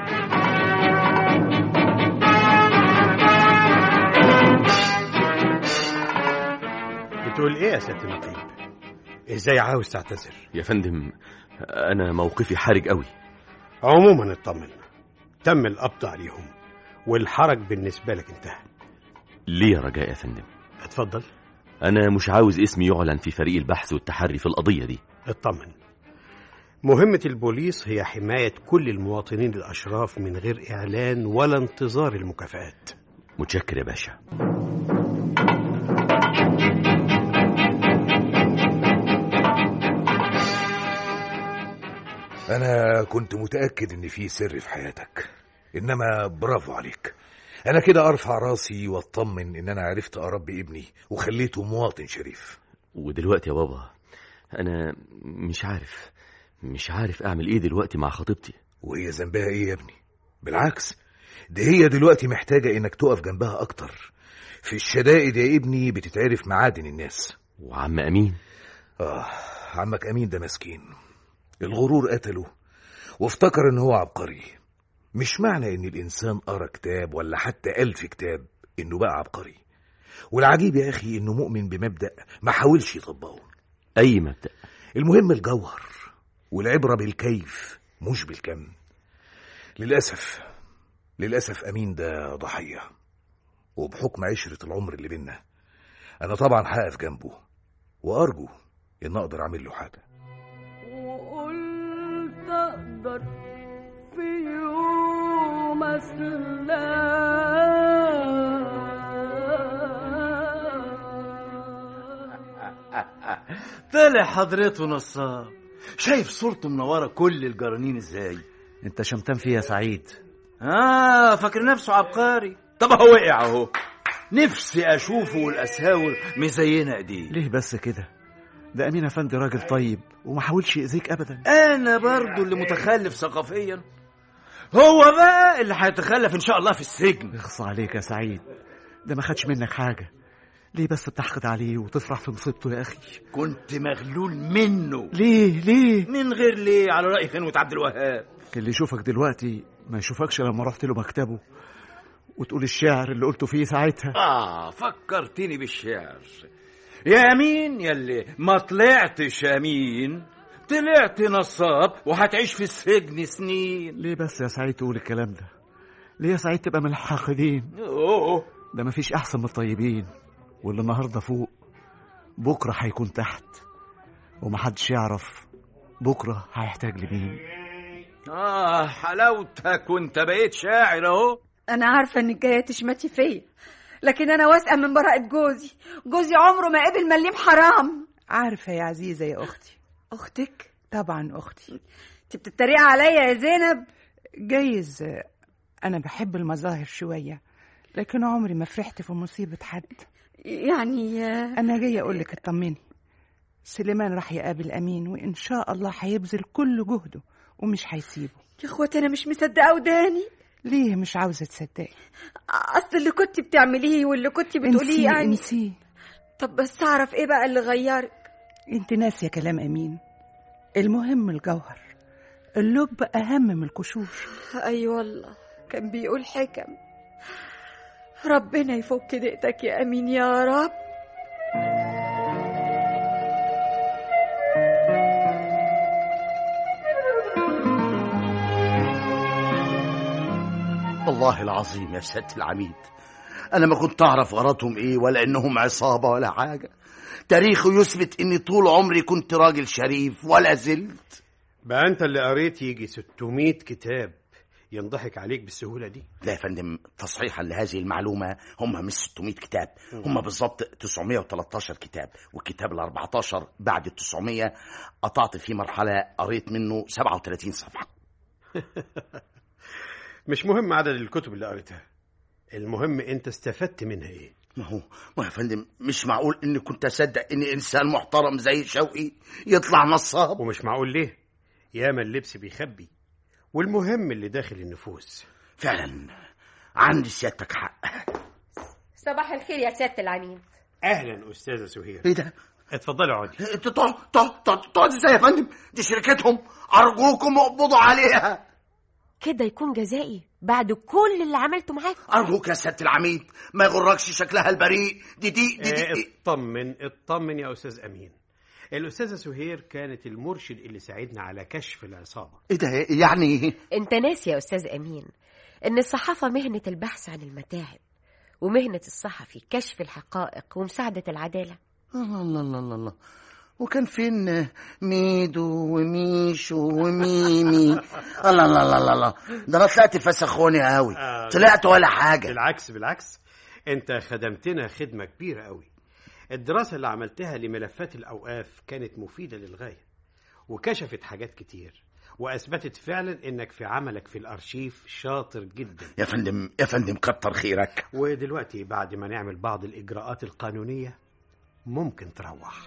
بتقول ايه يا سياده النقيب ازاي عاوز تعتذر يا فندم انا موقفي حرج قوي عموما اطمن تم القبض عليهم والحرج بالنسبه لك انتهى ليه يا رجاء يا فندم اتفضل انا مش عاوز اسمي يعلن في فريق البحث والتحري في القضيه دي اطمن مهمة البوليس هي حماية كل المواطنين الأشراف من غير إعلان ولا انتظار المكافآت متشكر يا باشا أنا كنت متأكد إن في سر في حياتك إنما برافو عليك أنا كده أرفع راسي وأطمن إن أنا عرفت أربي ابني وخليته مواطن شريف ودلوقتي يا بابا انا مش عارف مش عارف اعمل ايه دلوقتي مع خطيبتي وهي ذنبها إيه يا ابني بالعكس دي هي دلوقتي محتاجة إنك تقف جنبها أكتر في الشدائد يا ابني بتتعرف معادن الناس وعم امين آه عمك أمين ده مسكين الغرور قتله وافتكر إن هو عبقري مش معنى إن الإنسان قرا كتاب ولا حتى ألف كتاب إنه بقى عبقري والعجيب يا أخي إنه مؤمن بمبدأ ما حاولش يطبقه اي مبدا المهم الجوهر والعبرة بالكيف مش بالكم للأسف للأسف أمين ده ضحية وبحكم عشرة العمر اللي بينا أنا طبعا هقف جنبه وأرجو إن أقدر أعمل له حاجة وقلت اقدر في يوم اسلم طلع حضرته نصاب شايف صورته منوره كل الجرانين ازاي انت شمتان فيه يا سعيد اه فاكر نفسه عبقري طب هو وقع اهو نفسي اشوفه والاساور مزينه ايديه ليه بس كده ده امين افندي راجل طيب وما حاولش يأذيك ابدا انا برضو اللي متخلف ثقافيا هو بقى اللي هيتخلف ان شاء الله في السجن اخص عليك يا سعيد ده ما خدش منك حاجه ليه بس بتحقد عليه وتفرح في مصيبته يا اخي كنت مغلول منه ليه ليه من غير ليه على رأي خنوة عبد الوهاب كان اللي يشوفك دلوقتي ما يشوفكش لما رحت له مكتبه وتقول الشعر اللي قلته فيه ساعتها اه فكرتني بالشعر يا مين يلي ما طلعتش امين طلعت نصاب وهتعيش في السجن سنين ليه بس يا سعيد تقول الكلام ده ليه يا سعيد تبقى من الحاقدين اوه ده مفيش احسن من الطيبين واللي النهارده فوق بكره هيكون تحت ومحدش يعرف بكره هيحتاج لمين اه حلاوتك وانت بقيت شاعر اهو انا عارفه انك جايه تشمتي فيا لكن انا واثقه من براءه جوزي جوزي عمره ما قبل مليم حرام عارفة يا عزيزة يا أختي اختك طبعا أختي انت بتتريقي عليا يا زينب جايز أنا بحب المظاهر شوية لكن عمري ما فرحت في مصيبة حد يعني أنا جاية أقول لك اطمني سليمان راح يقابل أمين وإن شاء الله هيبذل كل جهده ومش هيسيبه يا اخواتي انا مش مصدقه وداني ليه مش عاوزة تصدقي اصل اللي كنت بتعمليه واللي كنت بتقوليه انسيه يعني انسيه طب بس اعرف ايه بقى اللي غيرك انت ناسية كلام أمين المهم الجوهر اللب أهم من الكشوش اي أيوة والله كان بيقول حكم ربنا يفك ضيقتك يا امين يا رب والله العظيم يا سيادة العميد أنا ما كنت أعرف غرضهم إيه ولا إنهم عصابة ولا حاجة تاريخه يثبت إني طول عمري كنت راجل شريف ولا زلت بقى انت اللي قريت يجي 600 كتاب ينضحك عليك بالسهوله دي لا يا فندم تصحيحا لهذه المعلومة هم مش 600 كتاب هم بالظبط 913 كتاب والكتاب ال 14 بعد ال 900 قطعت فيه مرحلة قريت منه 37 صفحة مش مهم عدد الكتب اللي قريتها المهم انت استفدت منها ايه ما هو ما يا فندم مش معقول اني كنت اصدق ان انسان محترم زي شوقي يطلع نصاب ومش معقول ليه ياما اللبس بيخبي والمهم اللي داخل النفوس فعلا عندي سيادتك حق صباح الخير يا سيادة العميد اهلا استاذه سهير ايه ده اتفضلي اقعدي تقعد تقعد تقعد تقعد ازاي يا فندم دي شركتهم ارجوكم اقبضوا عليها كده يكون جزائي بعد كل اللي عملته معاك ارجوك يا سياده العميد ما يغركش شكلها البريء دي دي دي, دي, اه، دي. اطمن اطمن يا استاذ امين الاستاذه سهير كانت المرشد اللي ساعدنا على كشف العصابه ايه ده يعني انت ناسي يا استاذ امين ان الصحافة مهنة البحث عن المتاهب ومهنة الصحفي كشف الحقائق ومساعدة العدالة الله الله الله الله وكان فين ميدو وميشو وميمي الله الله الله الله الله ده انا طلعت فسخوني قوي آه. طلعت ولا حاجه بالعكس بالعكس انت خدمتنا خدمه كبيره قوي الدراسه اللي عملتها لملفات الاوقاف كانت مفيده للغايه وكشفت حاجات كتير واثبتت فعلا انك في عملك في الارشيف شاطر جدا يا فندم يا فندم كتر خيرك ودلوقتي بعد ما نعمل بعض الاجراءات القانونيه ممكن تروح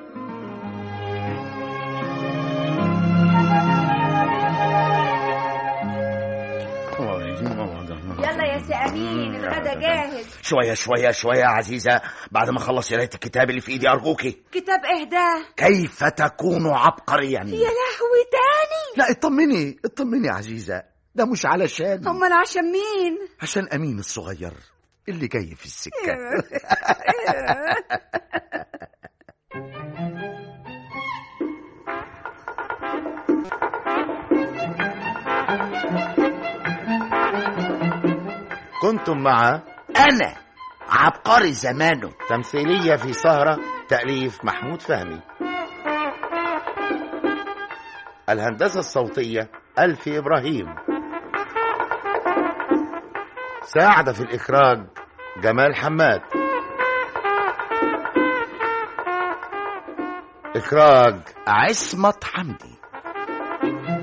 يلا يا سي امين الغدا جاهز شويه شويه شويه يا عزيزه بعد ما اخلص قرايه الكتاب اللي في ايدي ارجوكي كتاب اهداه كيف تكون عبقريا يا لهوي تاني لا اطمني اطمني يا عزيزه ده مش علشان امال عشان مين عشان امين الصغير اللي جاي في السكه كنتم مع انا عبقري زمانه تمثيلية في سهرة تأليف محمود فهمي الهندسة الصوتية ألفي إبراهيم ساعد في الإخراج جمال حماد إخراج عصمت حمدي